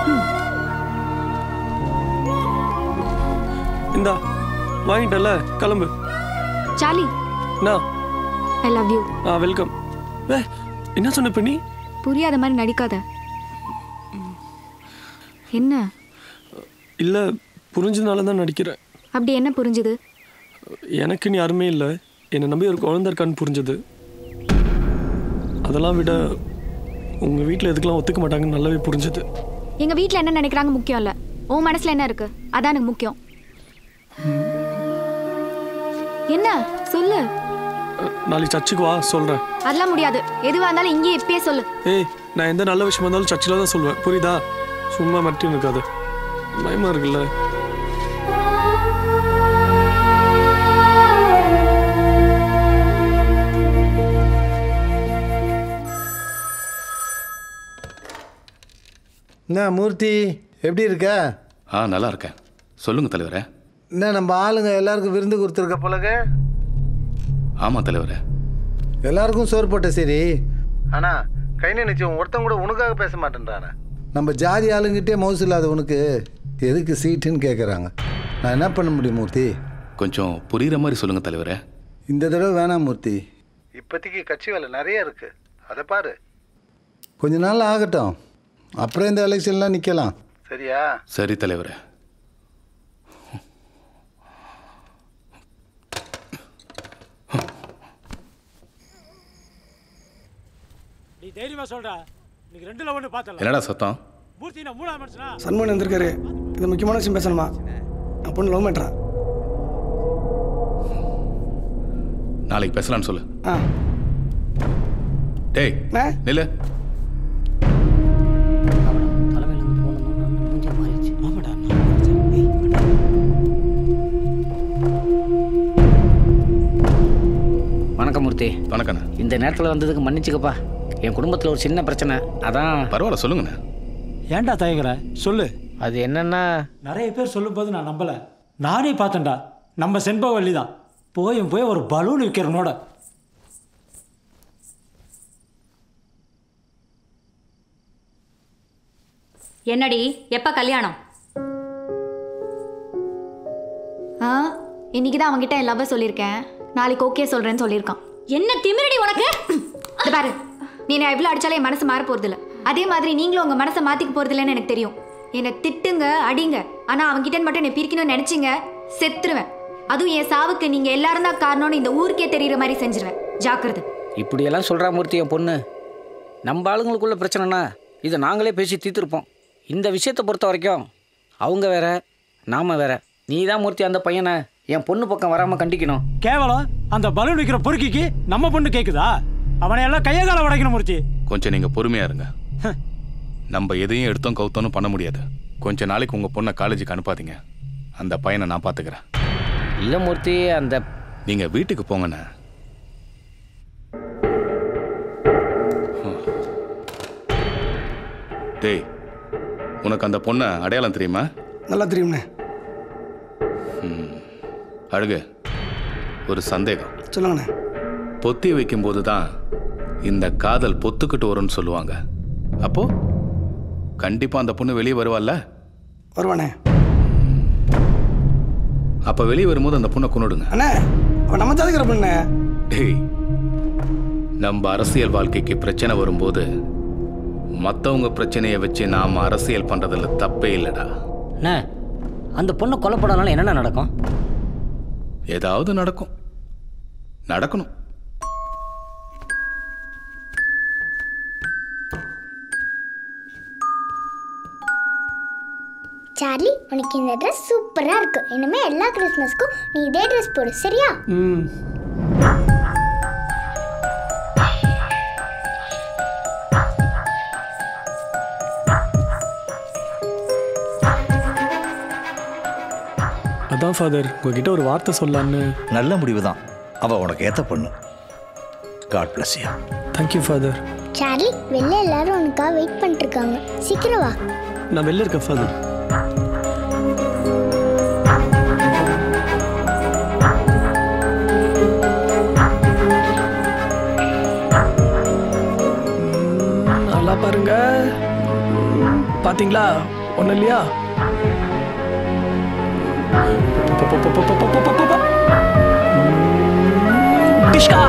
இந்தா வாங்கிட்டல கிளம்பு சார்லி நான் ஐ லவ் யூ ஆ வெல்கம் வே என்ன சொன்ன இப்ப நீ புரியாத மாதிரி நடிக்காத என்ன இல்ல புரிஞ்சதுனால தான் நடிக்கிறேன் அப்படி என்ன புரிஞ்சுது எனக்கு நீ யாருமே இல்லை என்னை நம்பி ஒரு குழந்தை இருக்கான்னு புரிஞ்சது அதெல்லாம் விட உங்கள் வீட்டில் எதுக்கெல்லாம் ஒத்துக்க மாட்டாங்கன்னு நல்லாவே புரிஞ்சது எங்க வீட்ல என்ன நினைக்கிறாங்க முக்கியம் இல்ல உன் மனசுல என்ன இருக்கு அதான் எனக்கு முக்கியம் என்ன சொல்லு நாளைக்கு சர்ச்சுக்கு வா சொல்கிறேன் அதெல்லாம் முடியாது எதுவா இருந்தாலும் இங்கேயே இப்பயே சொல்லு ஏய் நான் எந்த நல்ல விஷயமா இருந்தாலும் சர்ச்சில் தான் சொல்லுவேன் புரியுதா சும்மா மட்டும் இருக்காது பயமா இருக்குல்ல என்ன மூர்த்தி எப்படி இருக்க ஆ நல்லா இருக்கேன் சொல்லுங்க தலைவரே என்ன நம்ம ஆளுங்க எல்லாருக்கும் விருந்து கொடுத்துருக்க போலங்க ஆமாம் தலைவரே எல்லாருக்கும் சோறு போட்ட சரி ஆனா கை நினைச்சவன் ஒருத்தன் கூட உனக்காக பேச மாட்டேன்றானே நம்ம ஜாதி ஆளுங்கிட்டே மவுசு இல்லாத உனக்கு எதுக்கு சீட்டுன்னு கேட்குறாங்க நான் என்ன பண்ண முடியும் மூர்த்தி கொஞ்சம் புரியுற மாதிரி சொல்லுங்க தலைவரே இந்த தடவை வேணாம் மூர்த்தி இப்போதைக்கு கட்சி வேலை நிறைய இருக்கு அதை பாரு கொஞ்ச நாள் ஆகட்டும் அப்புறம் இந்த எலெக்ஷன்லாம் நிற்கலாம் சரியா சரி தலைவரே நீ தைரியமா சொல்றா நீங்க ரெண்டுல ஒண்ணு பார்த்தல என்னடா சத்தம் மூர்த்தி நான் மூணாவது மனுஷனா சண்முகன் வந்திருக்காரு இது முக்கியமான விஷயம் பேசணுமா நான் பொண்ணு லவ் பண்ணுறேன் நாளைக்கு பேசலாம்னு சொல்லு ஆ டேய் நில்லு வணக்கம் மூர்த்தி வணக்கண்ணா இந்த நேரத்தில் வந்ததுக்கு மன்னிச்சுக்கப்பா என் குடும்பத்தில் ஒரு சின்ன பிரச்சனை அதான் பரவாயில்ல சொல்லுங்கண்ணே ஏன்டா தயங்குற சொல்லு அது என்னன்னா நிறைய பேர் சொல்லும்போது நான் நம்பல நானே பார்த்தேன்டா நம்ம செண்பவல்லி தான் போயும் போய் ஒரு பலூன் விற்கிறனோட என்னடி எப்ப கல்யாணம் ஆ இன்னைக்கு தான் அவன்கிட்ட என் லவ் சொல்லியிருக்கேன் நாளைக்கு ஓகே சொல்றேன்னு சொல்லியிருக்கான் என்ன திமிரடி உனக்கு இது பாரு நீ நான் எவ்வளோ அடிச்சாலும் என் மனசு மாற போறது இல்ல அதே மாதிரி நீங்களும் உங்க மனசை மாத்திக்க போறது இல்லைன்னு எனக்கு தெரியும் என்னை திட்டுங்க அடிங்க ஆனா அவன்கிட்ட மட்டும் என்னை பிரிக்கணும்னு நினைச்சீங்க செத்துருவேன் அதுவும் என் சாவுக்கு நீங்க எல்லாரும் தான் காரணம்னு இந்த ஊருக்கே தெரியுற மாதிரி செஞ்சிருவேன் ஜாக்கிரதை இப்படியெல்லாம் சொல்கிறா மூர்த்தி என் பொண்ணு நம்ம ஆளுங்களுக்குள்ள பிரச்சனைனா இதை நாங்களே பேசி தீர்த்துருப்போம் இந்த விஷயத்தை பொறுத்த வரைக்கும் அவங்க வேற நாம வேற நீ தான் மூர்த்தி அந்த பையனை என் பொண்ணு பக்கம் வராமல் கண்டிக்கணும் கேவலம் அந்த பலூன் விற்கிற பொறுக்கிக்கு நம்ம பொண்ணு கேக்குதா அவனை எல்லாம் கைய கால உடைக்கணும் மூர்த்தி கொஞ்சம் நீங்கள் பொறுமையாக இருங்க நம்ம எதையும் எடுத்தோம் கவுத்தோன்னு பண்ண முடியாது கொஞ்ச நாளைக்கு உங்கள் பொண்ணை காலேஜுக்கு அனுப்பாதீங்க அந்த பையனை நான் பார்த்துக்கிறேன் இல்லை மூர்த்தி அந்த நீங்கள் வீட்டுக்கு போங்கண்ணே டேய் உனக்கு அந்த பொண்ணை அடையாளம் தெரியுமா நல்லா தெரியும்ண்ணே ம். அழகு ஒரு சந்தேகம் சொல்லுங்கண்ணே பொத்தி வைக்கும்போது தான் இந்த காதல் பொத்துக்கிட்டு வரும்னு சொல்லுவாங்க அப்போ கண்டிப்பா அந்த பொண்ணு வெளியே வருவாள்ல வருவானே அப்ப வெளியே வரும்போது அந்த பொண்ணை கொண்டுடுங்க அண்ணே அப்ப நம்ம ஜாதிக்கிற பொண்ணு டேய் நம்ம அரசியல் வாழ்க்கைக்கு பிரச்சனை வரும்போது மற்றவங்க பிரச்சனையை வச்சு நாம் அரசியல் பண்ணுறதுல தப்பே இல்லைடா அண்ணே அந்த பொண்ணை கொல்லப்படனால என்னென்ன நடக்கும் ஏதாவது நடக்கும் நடக்கணும் சார்லி உனக்கு இந்த ட்ரெஸ் சூப்பரா இருக்கு இனிமே எல்லா கிறிஸ்மஸ்க்கும் நீ இதே ட்ரெஸ் போடு சரியா ம் அதான் ஃபாதர் உங்ககிட்ட ஒரு வார்த்தை சொல்லலான்னு நல்ல முடிவு தான் அவள் உனக்கு ஏற்ற பொண்ணு God bless you thank you father Charlie வெளில எல்லாரும் உனக்காக வெயிட் பண்ணிட்டு இருக்காங்க சீக்கிரம் வா நான் வெளில இருக்கேன் ஃபாதர் நல்லா பாருங்க ம், பாத்தீங்களா ஒன்றும் இல்லையா டிஷ்கா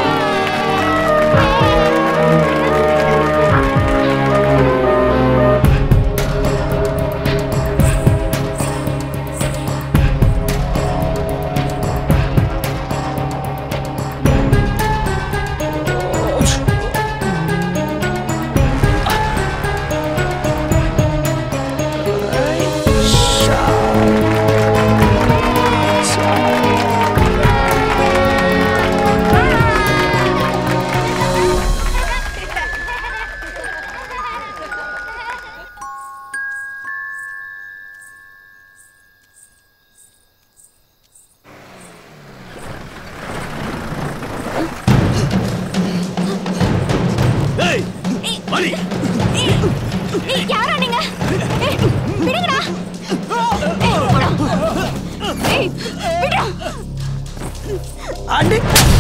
ஏய், யாரா நீங்க ஏய், விடுங்கடா ஏய், போடா. ஏய், விடுடா. அடி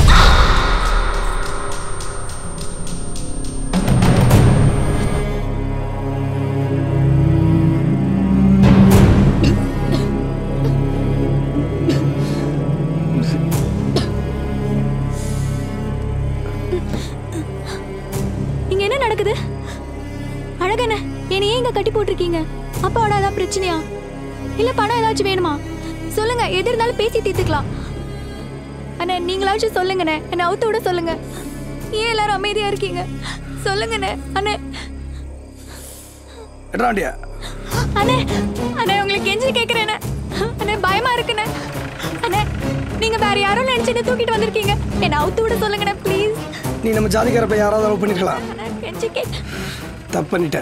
இங்க என்ன நடக்குது அழகண்ண என்னை ஏன் இங்க கட்டி போட்டிருக்கீங்க அப்பாவோட ஏதாவது பிரச்சனையா இல்ல பணம் ஏதாச்சும் வேணுமா சொல்லுங்க எது இருந்தாலும் பேசி தீர்த்துக்கலாம் அண்ணா நீங்களாச்சும் சொல்லுங்கண்ணே என்னை அவுத்து விட சொல்லுங்க ஏன் எல்லாரும் அமைதியா இருக்கீங்க சொல்லுங்கண்ணே அண்ணே எட்ராண்டியா அண்ணே அண்ணே உங்களுக்கு கெஞ்சி கேக்குறேண்ணே அண்ணே பயமா இருக்குண்ணே அண்ணே நீங்க வேற யாரும் நினைச்சுன்னு தூக்கிட்டு வந்திருக்கீங்க என்னை அவுத்து விட சொல்லுங்கண்ணே ப்ளீஸ் நீ நம்ம ஜாதிக்காரப்ப யாராவது லவ் பண்ணிருக்கலாம் அண்ணே கெஞ்சி கேக் தப்பு பண்ணிட்ட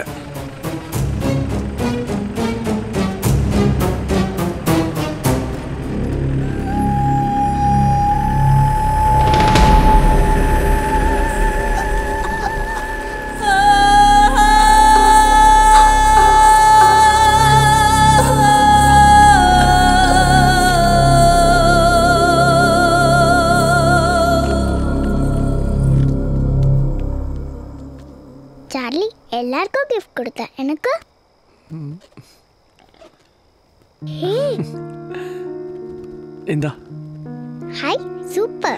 சார்லி எல்லாருக்கும் கிஃப்ட் கொடுத்தேன் எனக்கு ஏய் இந்தா ஹாய் சூப்பர்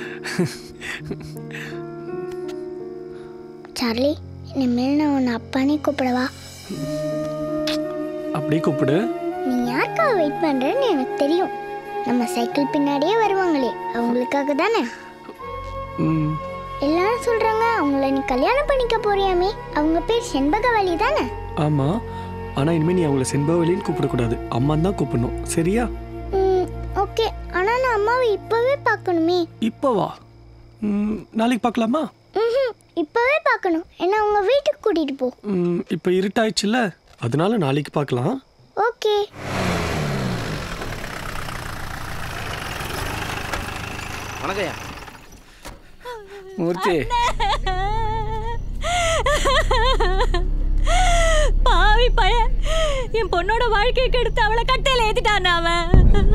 சார்லி இனிமேல் நான் உன்னை அப்பானே கூப்பிடவா அப்படியே கூப்பிடு நீ யாருக்காக வெயிட் பண்றேன்னு எனக்கு தெரியும் நம்ம சைக்கிள் பின்னாடியே வருவாங்களே அவங்களுக்காக தானே ம் எல்லாரும் சொல்றாங்க அவங்கள நீ கல்யாணம் பண்ணிக்க போறியாமே அவங்க பேர் செண்பகவல்லி தானே ஆமாம் ஆனால் இனிமேல் நீ அவங்கள செண்பவலின்னு கூப்பிடக்கூடாது அம்மா தான் கூப்பிடணும் சரியா ம் ஓகே ஆனா நான் அம்மாவை இப்பவே பார்க்கணுமே இப்போ வா ம், நாளைக்கு பார்க்கலாமா ம் இப்பவே பார்க்கணும் என்ன அவங்க வீட்டுக்கு கூட்டிட்டு போ ம், இப்போ இருட்டாயிடுச்சுல அதனால நாளைக்கு பார்க்கலாம் ஓகே வணக்கம்யா மூர்த்தி பாவி பையன் என் பொண்ணோட வாழ்க்கையை கெடுத்து அவளை கட்டையில ஏத்திட்டான் அவன்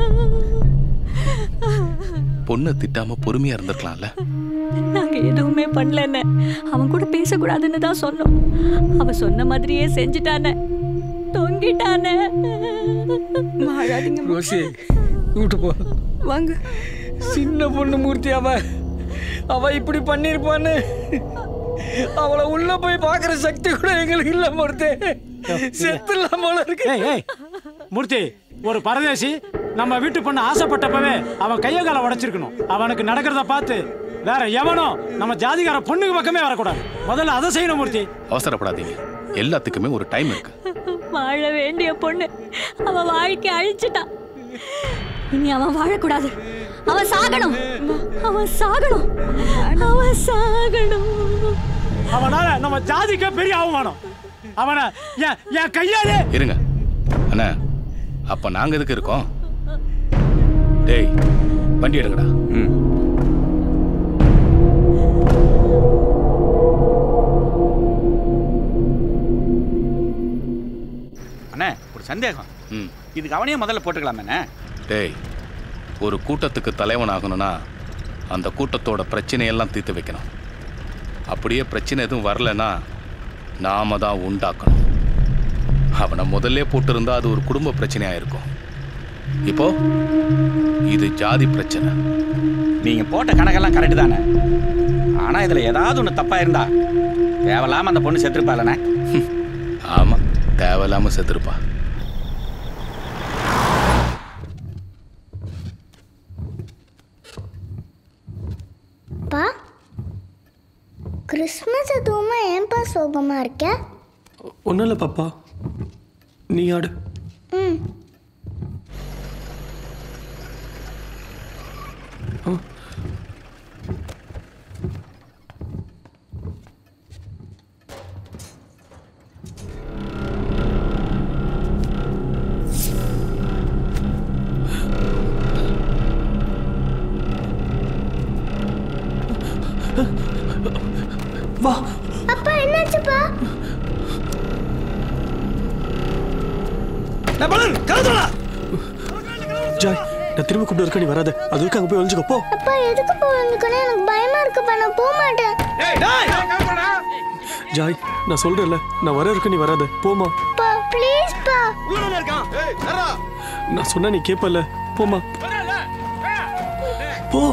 பொண்ணை திட்டாம பொறுமையா இருந்திருக்கலாம்ல நாங்க எதுவுமே பண்ணலன்னு அவன் கூட பேசக்கூடாதுன்னு தான் சொன்னோம் அவ சொன்ன மாதிரியே செஞ்சுட்டானே தொங்கிட்டானே அழாதீங்க ரோசி வீட்டு போ வாங்க சின்ன பொண்ணு மூர்த்தி அவ அவ இப்படி பண்ணிருப்பான்னு அவளை உள்ள போய் பார்க்குற சக்தி கூட எங்களுக்கு இல்ல மூர்த்தி செத்துலாம் போல இருக்கு ஏய் ஏய் மூர்த்தி ஒரு பரதேசி நம்ம வீட்டு பொண்ணு ஆசைப்பட்டப்பவே அவன் கைய காலை உடைச்சிருக்கணும் அவனுக்கு நடக்கிறத பார்த்து வேற எவனோ நம்ம ஜாதிகார பொண்ணுக்கு பக்கமே வரக்கூடாது முதல்ல அதை செய்யணும் மூர்த்தி அவசரப்படாதீங்க எல்லாத்துக்குமே ஒரு டைம் இருக்கு வாழ வேண்டிய பொண்ணு அவ வாழ்க்கை அழிச்சிட்டான் இனி அவன் வாழக்கூடாது அவன் சாகணும் அவன் சாகணும் அவன் சாகணும் அவனால நம்ம ஜாதிக்கே பெரிய அவமானம் அவனை என் என் கையாலே இருங்க அண்ணா அப்ப நாங்க எதுக்கு இருக்கோம் டேய் வண்டி எடுங்கடா ம் அண்ணே ஒரு சந்தேகம் ம் இதுக்கு அவனையே முதல்ல போட்டுக்கலாமே டேய் ஒரு கூட்டத்துக்கு தலைவன் ஆகணும்னா அந்த கூட்டத்தோட பிரச்சனையெல்லாம் தீர்த்து வைக்கணும் அப்படியே பிரச்சனை எதுவும் வரலன்னா நாம தான் உண்டாக்கணும் அவனை முதல்ல போட்டிருந்தா அது ஒரு குடும்ப பிரச்சனையா இருக்கும் இப்போ இது ஜாதி பிரச்சனை நீங்க போட்ட கணக்கெல்லாம் கரெக்டு தானே ஆனா இதுல ஏதாவது ஒன்று தப்பா இருந்தா தேவையில்லாம அந்த பொண்ணு செத்துருப்பாளண்ணே ஆமா தேவையில்லாம செத்துருப்பா பா கிறிஸ்மஸ் அதுவுமா ஏன்பா சோகமா இருக்க ஒன்றும் இல்லை பாப்பா நீ ஆடு ம் வா அப்பா என்னாச்சுப்பா ஜாய் நான் திரும்ப கூப்பிட்டு இருக்க நீ வராத அது வரைக்கும் அங்கே போய் ஒழிஞ்சுக்கோ போ அப்பா எதுக்கு போகணுக்கணும் எனக்கு பயமா இருக்குப்பா நான் போக மாட்டேன் ஜாய் நான் சொல்றேன்ல நான் வர இருக்க நீ வராத போமா பா ப்ளீஸ் பா நான் சொன்னா நீ கேப்பல போமா போ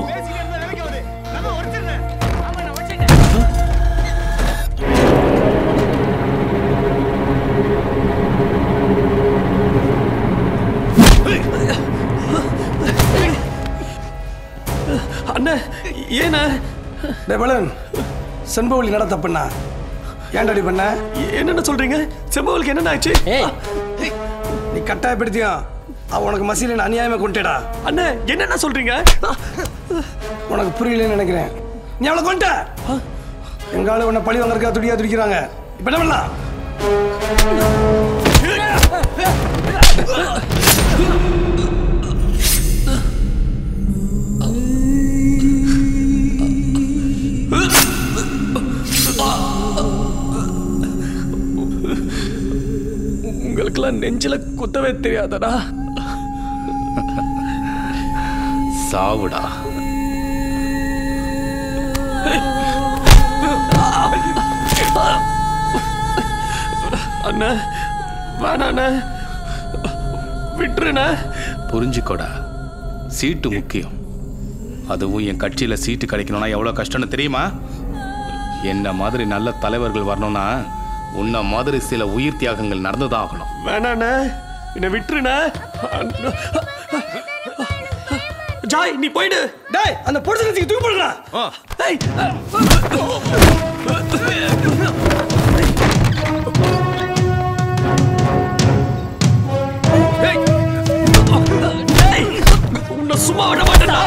அண்ணே ஏண்ணே டேபலன் செண்பவழி நட தப்புண்ணா ஏன்டாடி பண்ண என்னென்ன சொல்றீங்க செம்பவலுக்கு என்னென்ன ஆச்சு நீ கட்டாயப்படுத்தியும் அவன் உனக்கு மசிலின் அநியாயமா கொண்டுடா அண்ணே என்னென்ன சொல்றீங்க உனக்கு புரியலன்னு நினைக்கிறேன் நீ அவளை கொண்ட எங்க ஆளு உன்னை பழி வாங்கறதுக்கா துடியா துடிக்கிறாங்க இப்ப என்ன பண்ணலாம் உங்களுக்கெல்லாம் நெஞ்சில குத்தவே தெரியாதடா சாவுடா அண்ணா வேணாண்ணே விட்டுருண்ணே புரிஞ்சுக்கோடா சீட்டு முக்கியம் அதுவும் என் கட்சியில் சீட்டு கிடைக்கணும்னா எவ்வளோ கஷ்டம்னு தெரியுமா என்ன மாதிரி நல்ல தலைவர்கள் வரணும்னா உன்ன மாதிரி சில உயிர் தியாகங்கள் நடந்துதான் ஆகணும் வேணாண்ணே என்னை விட்டுருண்ணே அண்ணா. ஜாய் நீ போயிடு டேய் அந்த பொடுசு தூக்கி போடுறா டேய் உன்னை சும்மா விட மாட்டேன்டா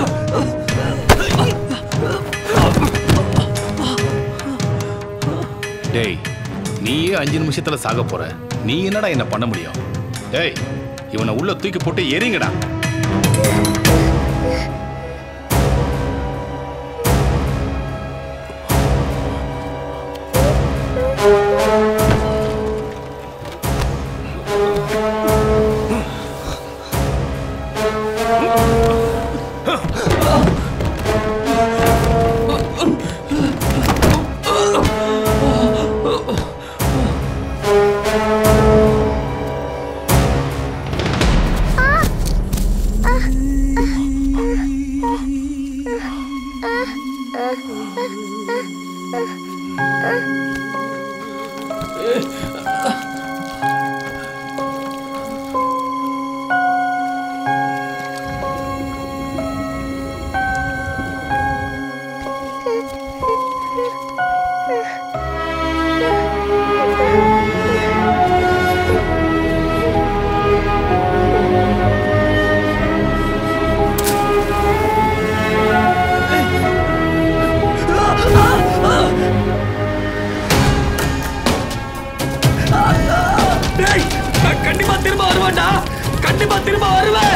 டேய் நீயே அஞ்சு நிமிஷத்துல சாக போற நீ என்னடா என்ன பண்ண முடியும் டேய் இவனை உள்ள தூக்கி போட்டு எரிங்கடா டேய் நான் கண்டிப்பா திரும்ப வருவேன்டா கண்டிப்பா திரும்ப வருவேன்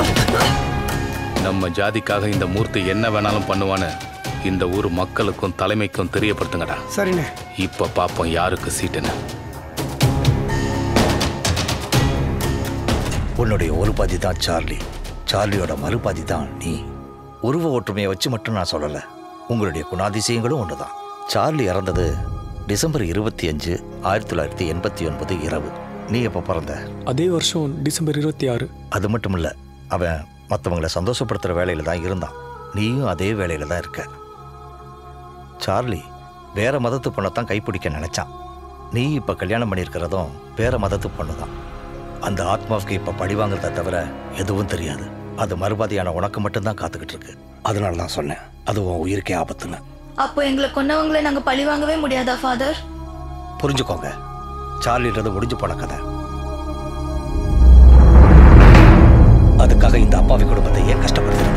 நம்ம ஜாதிக்காக இந்த மூர்த்தி என்ன வேணாலும் பண்ணுவான்னு இந்த ஊர் மக்களுக்கும் தலைமைக்கும் தெரியப்படுத்துங்கடா சரிண்ணே இப்ப பாப்போம் யாருக்கு சீட்டுன்னு உன்னுடைய ஒரு பாதி தான் சார்லி சார்லியோட மறுபாதி தான் நீ உருவ ஒற்றுமையை வச்சு மட்டும் நான் சொல்லலை உங்களுடைய குணாதிசயங்களும் ஒன்று தான் சார்லி இறந்தது டிசம்பர் இருபத்தி அஞ்சு ஆயிரத்தி தொள்ளாயிரத்தி எண்பத்தி ஒன்பது இரவு நீ எப்போ பிறந்த அதே வருஷம் டிசம்பர் இருபத்தி ஆறு அது மட்டும் இல்லை அவன் மற்றவங்களை சந்தோஷப்படுத்துகிற வேலையில் தான் இருந்தான் நீயும் அதே வேலையில் தான் இருக்க சார்லி வேற மதத்து பொண்ணை தான் கைப்பிடிக்க நினைச்சான் நீ இப்போ கல்யாணம் பண்ணியிருக்கிறதும் வேற மதத்து பொண்ணு தான் அந்த ஆத்மாவுக்கு இப்போ பழி வாங்குறத தவிர எதுவும் தெரியாது அது மறுபாதியான உனக்கு மட்டும்தான் காத்துக்கிட்டு இருக்கு அதனால தான் சொன்னேன் அது உன் உயிருக்கே ஆபத்துன்னு அப்போ எங்களை கொன்னவங்களை நாங்க பழி வாங்கவே முடியாதா ஃபாதர் புரிஞ்சுக்கோங்க சார்லின்றது முடிஞ்சு போன கதை அதுக்காக இந்த அப்பாவி குடும்பத்தை ஏன் கஷ்டப்படுத்துறீங்க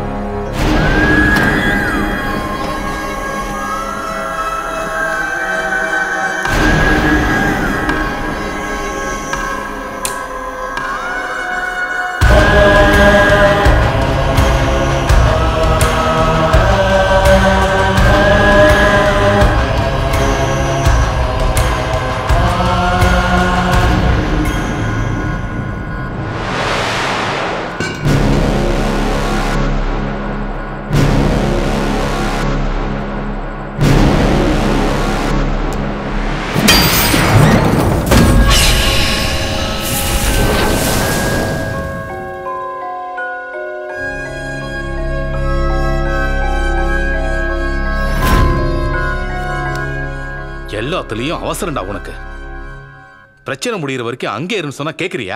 எல்லாத்துலயும் அவசரம்டா உனக்கு பிரச்சனை முடியிற வரைக்கும் அங்கே இருந்து சொன்னா கேக்குறியா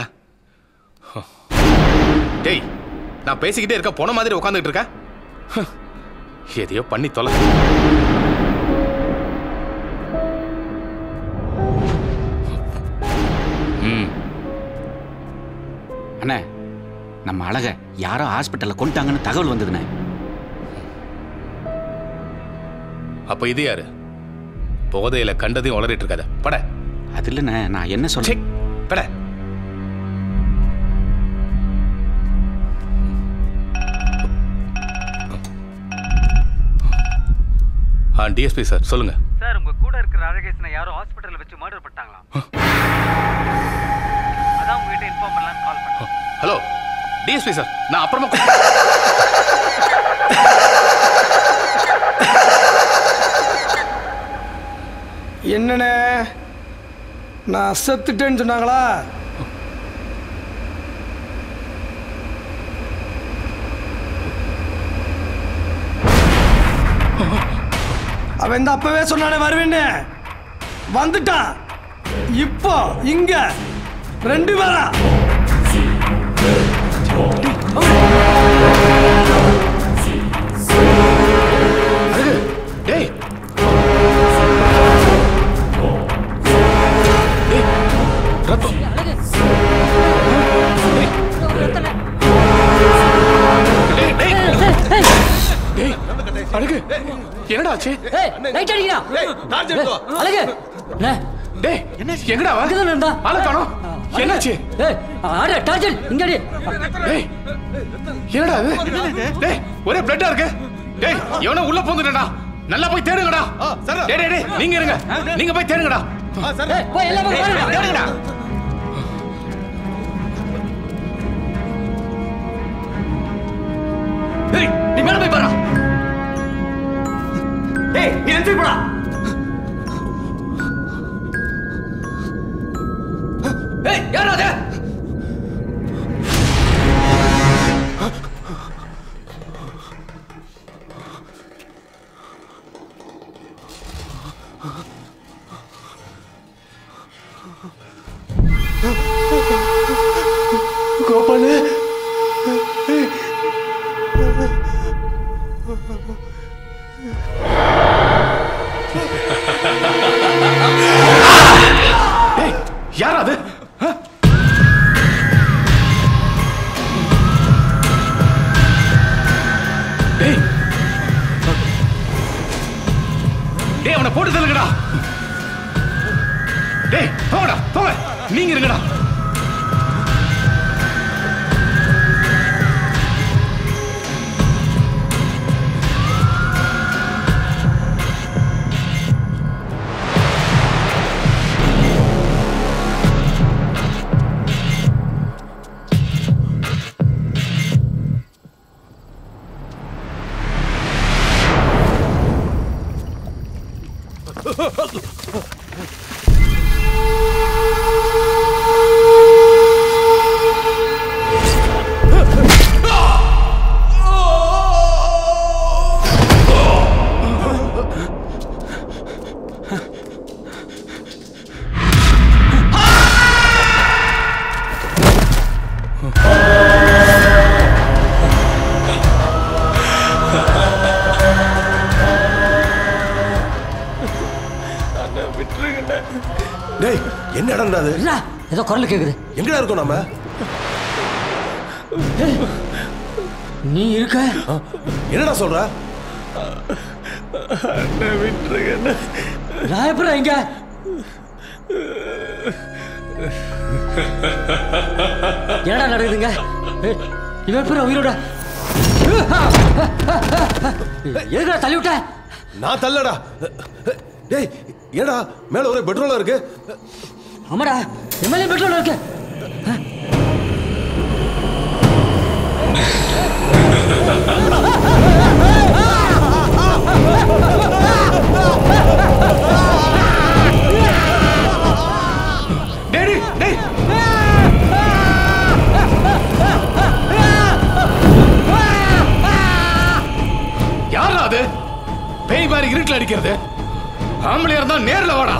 டேய் நான் பேசிக்கிட்டே இருக்க போன மாதிரி உட்காந்துட்டு இருக்க ஹம். எதையோ பண்ணி தொலை ம் அண்ணே நம்ம அழக யாரோ ஹாஸ்பிட்டலில் கொண்டுட்டாங்கன்னு தகவல் வந்ததுண்ணே அப்ப இது யாரு போதையில கண்டதையும் உளறிட்டு இருக்காத பட அது இல்லைண்ணே நான் என்ன சொல்றேன் பட ஆ டிஎஸ்பி சார் சொல்லுங்க சார் உங்க கூட இருக்கிற அழகேசனை யாரோ ஹாஸ்பிட்டல்ல வச்சு மர்டர் பண்ணிட்டாங்களாம் அதான் உங்ககிட்ட இன்ஃபார்ம் பண்ணலாம்னு கால் பண்ணேன் ஹலோ டிஎஸ்பி சார் நான் அப்புறமா கூ- என்னண்ணே நான் செத்துட்டேன்னு சொன்னாங்களா அவன் இந்த அப்பவே சொன்னானே வருவேன்னு வந்துட்டான் இப்போ இங்க ரெண்டு பேரா டேய் ரத்தம் டேய் அழகு என்னடா ஆச்சு லைட் அடிக்கிறா அழகு டேய் எங்கடா அவன் இங்கதான் இருந்தா ஆளை காணோம் என்னாச்சு ஏய் ஆட டார்ஜன் இங்கடி டேய் என்னடா இது டேய் ஒரே பிளட்டா இருக்கு டேய் எவனோ உள்ள போந்துட்டடா நல்லா போய் தேடுங்கடா டேய் டேய் டேய் நீங்க இருங்க நீங்க போய் தேடுங்கடா ஏய் போய் எல்லாம் போய் பாருங்க தேடுங்கடா ஏய் நீ மேல போய் பாரு ஏய் நீ என்ட்ரி போடா ஏய் யாரா அது யார் அது ஆ? டேய் டேய் அவனை போட்டு தள்ளுங்கடா டேய் போங்கடா போங்க நீங்க இருங்கடா டேய் என்ன இடம்டா அது ஏதோ குரல் கேக்குது எங்கடா இருக்கோம் நாம நீ இருக்க என்னடா சொல்ற விட்டுருங்க நான் எப்படி இங்க என்னடா நடக்குதுங்க ஏய், இவன் எப்படி உயிரோட எதுக்குடா தள்ளி விட்ட நான் தள்ளடா டேய் ஏடா மேல ஒரே பெட்ரோலா இருக்கு ஆமாடா எம்எல்ஏ பெட்ரோல் இருக்கு டேய் டேய் யாரா அது பேய் மாதிரி இருட்டில் அடிக்கிறது ஆம்பளையா இருந்தா நேர்ல வாடா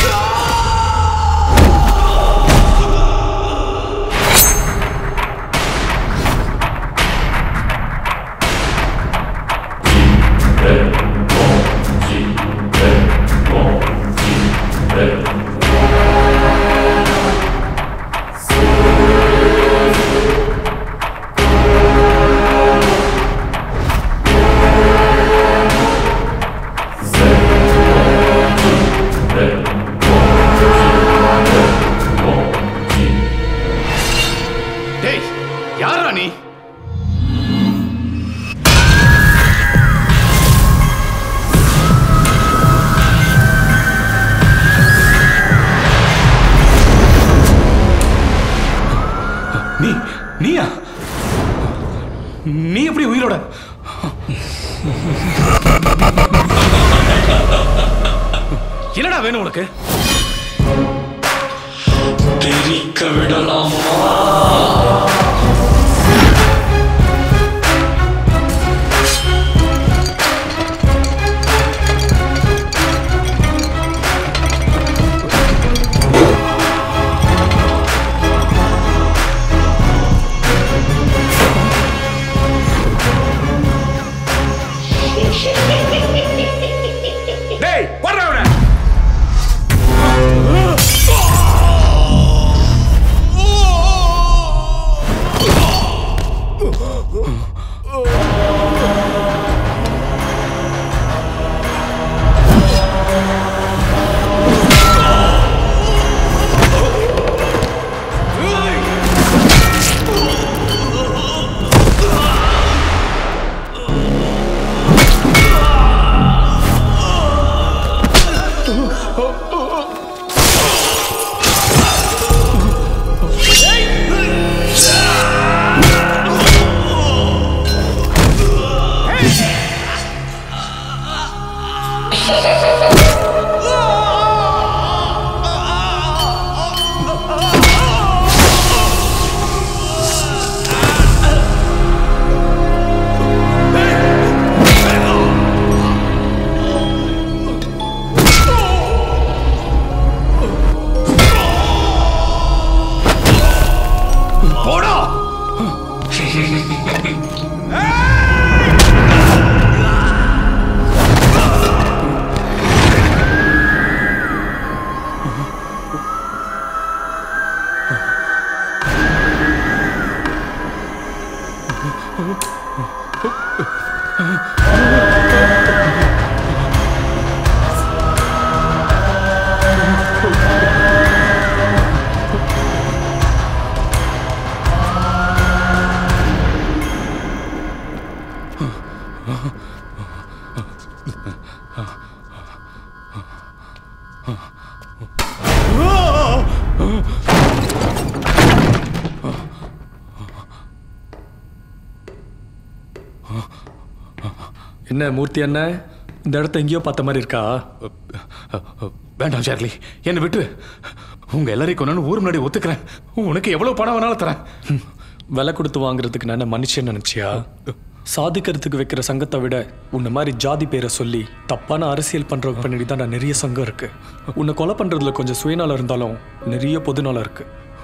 டேய் யாரா நீ நீ நீயா நீ எப்படி உயிரோட என்னடா வேணும் உனக்கு தெரிக்க விடலாமா டேய் வர்றா அவனை போடா என்ன மூர்த்தி அண்ணன் இந்த இடத்த எங்கேயோ பார்த்த மாதிரி இருக்கா வேண்டாம் சார்லி என்னை விட்டு உங்க எல்லாரையும் கொண்டு ஊர் முன்னாடி ஒத்துக்கிறேன் உனக்கு எவ்வளவு பணம் வேணாலும் தரேன் விலை கொடுத்து வாங்குறதுக்கு நான் என்ன மனுஷன் நினைச்சியா சாதிக்கிறதுக்கு வைக்கிற சங்கத்தை விட உன்னை மாதிரி ஜாதி பேரை சொல்லி தப்பான அரசியல் பண்றவங்க பின்னாடி தான் நான் நிறைய சங்கம் இருக்கு உன்னை கொலை பண்றதுல கொஞ்சம் சுயநலம் இருந்தாலும் நிறைய பொதுநலம் இருக்கு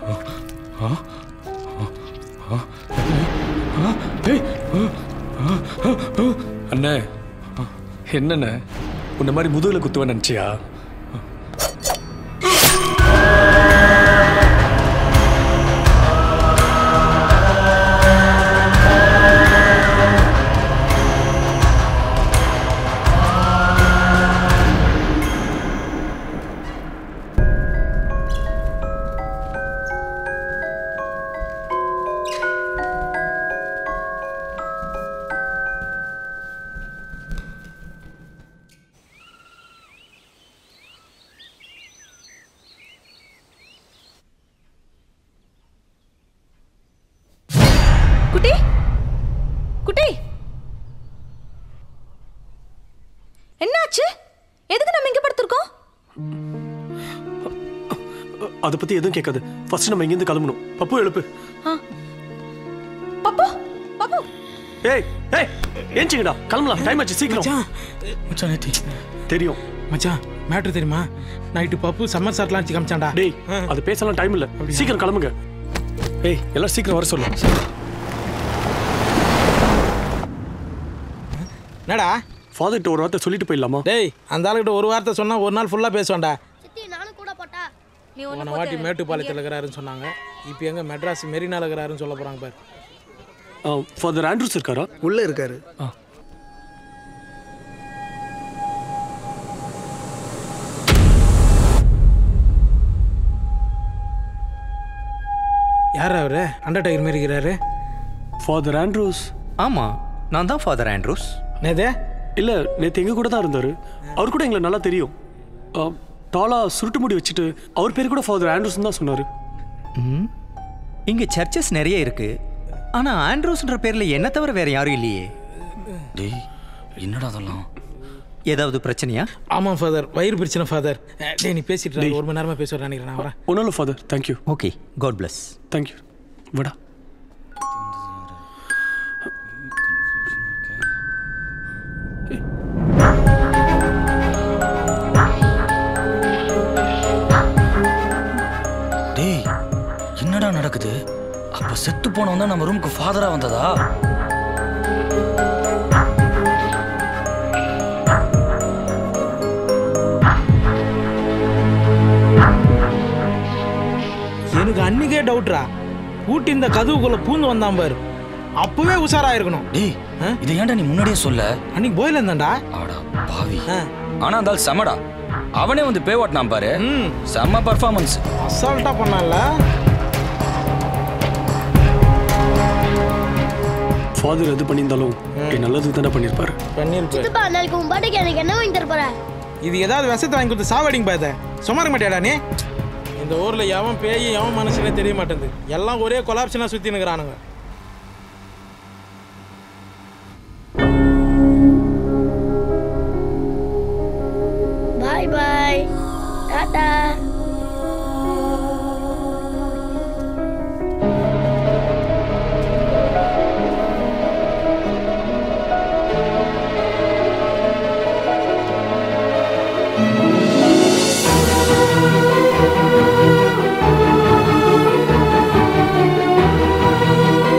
அண்ணே என்னண்ணே உன்னை மாதிரி முதுகுல குத்துவேன் நினைச்சியா குட்டி குட்டி என்னாச்சு எதுக்கு நம்ம இங்க படுத்திருக்கோம் அதை பத்தி எதுவும் கேட்காது ஃபர்ஸ்ட் நம்ம இங்கிருந்து கிளம்பணும் பப்பு எழுப்பு பப்பு பப்பு ஏய் ஏய் ஏஞ்சிங்கடா கிளம்பலாம் டைம் ஆச்சு சீக்கிரம் மச்சான் நேத்தி தெரியும் மச்சான் மேட்ரு தெரியுமா நைட்டு பப்பு சம்மர் சாட்லாம் வச்சு காமிச்சான்டா டேய் அது பேசலாம் டைம் இல்ல சீக்கிரம் கிளம்புங்க ஏய் எல்லாம் சீக்கிரம் வர சொல்லு என்னடா ஃபாதர்கிட்ட ஒரு வார்த்தை சொல்லிட்டு போயிடலாமா டேய் அந்த ஆளுகிட்ட ஒரு வார்த்தை சொன்னா ஒரு நாள் ஃபுல்லா பேசுவான்டா சித்தி நானும் கூட போட்டா நீ போன வாட்டி மேட்டுப்பாளையத்தில் இருக்கிறாருன்னு சொன்னாங்க இப்போ எங்க மெட்ராஸ் மெரினால இருக்கிறாருன்னு சொல்ல போறாங்க பாரு ஃபாதர் ஆண்ட்ரூஸ் இருக்காரா உள்ள இருக்காரு யார் அவரு அண்டர்டேக்கர் மாரி இருக்கிறாரு ஃபாதர் ஆண்ட்ரூஸ் ஆமா நான் தான் ஃபாதர் ஆண்ட்ரூஸ் நேதே இல்ல நேத்து எங்க கூட தான் இருந்தாரு அவர் கூட எங்களை நல்லா தெரியும் ஆ, டாலா சுருட்டு முடி வச்சுட்டு அவர் பேர் கூட ஃபாதர் ஆண்ட்ரூஸ் தான் சொன்னாரு ம் இங்க சர்ச்சஸ் நிறைய இருக்கு ஆனா ஆண்ட்ரூஸ்ன்ற பேர்ல என்ன தவிர வேற யாரும் இல்லையே டேய் என்னடா அதெல்லாம் ஏதாவது பிரச்சனையா ஆமாம் ஃபாதர் வயிறு பிரச்சனை ஃபாதர் டேய் நீ பேசிட்டு இரு, ஒரு மணி நேரமா பேசுகிறேன் நினைக்கிறேன் நான் வரேன் ஒன்றும் இல்லை father thank you okay God bless thank you விடா டேய் என்னடா நடக்குது அப்ப செத்து போனவன் தான் நம்ம ரூமுக்கு ஃபாதரா வந்ததா எனக்கு அன்னைக்கே டவுட்ரா ஊட்டி இந்த கதவுக்குள்ள பூந்து வந்தான் பாரு அப்பவே உஷாரா இருக்கணும் டேய் இதை ஏன்டா நீ முன்னாடியே சொல்ல அன்னைக்கு போயில இருந்தான்டா ஆடா பாவி ஆனா அந்த ஆள் செமடா அவனே வந்து பே ஓட்டினான் பாரு செம்ம பர்ஃபார்மன்ஸ் அசால்ட்டா பண்ணான்ல ஃபாதர் எது பண்ணியிருந்தாலும் என் நல்லதுக்கு தானே பண்ணியிருப்பாரு பண்ணிருப்பாரு சித்தப்பா நாளைக்கு உன் பாட்டுக்கு எனக்கு என்ன வாங்கி தர போற இது ஏதாவது விஷத்தை வாங்கி கொடுத்து சாவடிங்க பாத்த சும்மா இருக்க மாட்டியாடா நீ இந்த ஊர்ல எவன் பேய் எவன் மனுஷனே தெரிய மாட்டேங்குது எல்லாம் ஒரே கொலாப்ஷனா சுத்தி நிக்கிறானுங்க பாய் பாய் டாடா ஆ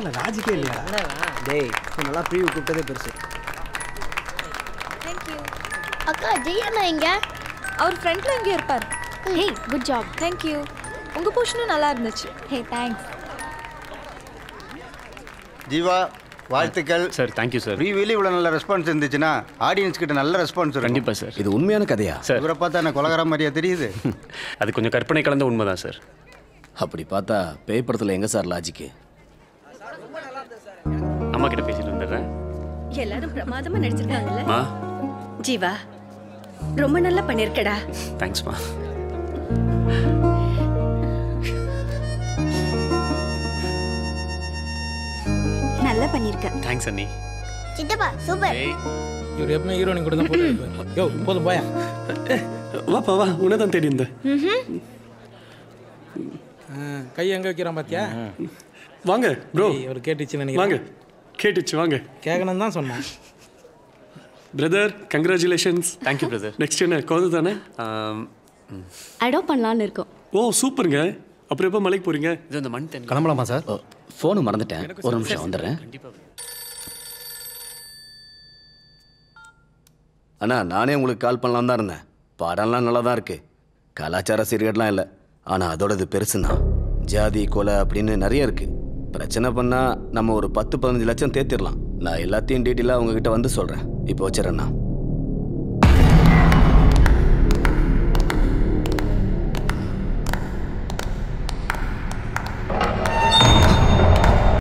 படத்துல லாஜிக்கே இல்லையா டேய் நல்லா ப்ரீவியூ கூப்பிட்டதே பெருசு அக்கா ஜெயண்ணா எங்க அவர் ஃப்ரண்ட்ல எங்கே இருப்பார் hey good job thank you உங்க போர்ஷனும் நல்லா இருந்துச்சு ஹே தேங்க்ஸ் ஜீவா வாழ்த்துக்கள் சார் தேங்க்யூ சார் ரிவியூல இவ்வளோ நல்ல ரெஸ்பான்ஸ் இருந்துச்சுன்னா ஆடியன்ஸ் கிட்ட நல்ல ரெஸ்பான்ஸ் இருக்கும் கண்டிப்பா சார் இது உண்மையான கதையா சார். இவரை பார்த்தா என்ன கொலகார மாதிரியா தெரியுது அது கொஞ்சம் கற்பனை கலந்த உண்மைதான் சார் அப்படி பார்த்தா பேய் படத்தில் எங்கே சார் லாஜிக்கு அம்மா கிட்ட பேசிட்டு வந்துடுறேன் எல்லாரும் பிரமாதமா நடிச்சிருக்காங்கல்ல மா ஜீவா ரொம்ப நல்லா பண்ணிருக்கடா தேங்க்ஸ்மா நல்லா பண்ணிருக்க தேங்க்ஸ் அண்ணி சித்தப்பா சூப்பர் இவர் எப்பவுமே ஹீரோயின் கூட தான் போட்டு வைப்பாரு. யோ போதும் போயா வாப்பா வா உன்னை தான் தேடி இருந்தேன் கை எங்க வைக்கிறான் பாத்தியா வாங்க ப்ரோ அவர் கேட்டுச்சு வாங்க கேட்டுச்சு வாங்க கேட்கணும் தான் சொன்னான் brother congratulations thank you brother next என்ன குழந்தை தானே அடாப்ட் பண்ணலாம்னு இருக்கோம் ஓ சூப்பருங்க அப்புறம் எப்போ மலைக்கு போறீங்க இது இந்த மண் தண்ணி கிளம்பலாமா சார் ஃபோனு மறந்துட்டேன் ஒரு நிமிஷம் வந்துடுறேன் அண்ணா நானே உங்களுக்கு கால் பண்ணலாம் தான் இருந்தேன் படம்லாம் நல்லா தான் இருக்கு கலாச்சார சீரியட்லாம் இல்லை ஆனால் அதோட இது பெருசுண்ணா ஜாதி கொலை அப்படின்னு நிறைய இருக்கு பிரச்சனை பண்ணால் நம்ம ஒரு பத்து பதினஞ்சு லட்சம் தேத்திடலாம் நான் எல்லாத்தையும் டீட்டெயிலாக உங்ககிட்ட வந்து சொல்கிறேன் இப்போ வச்சிடறேண்ணா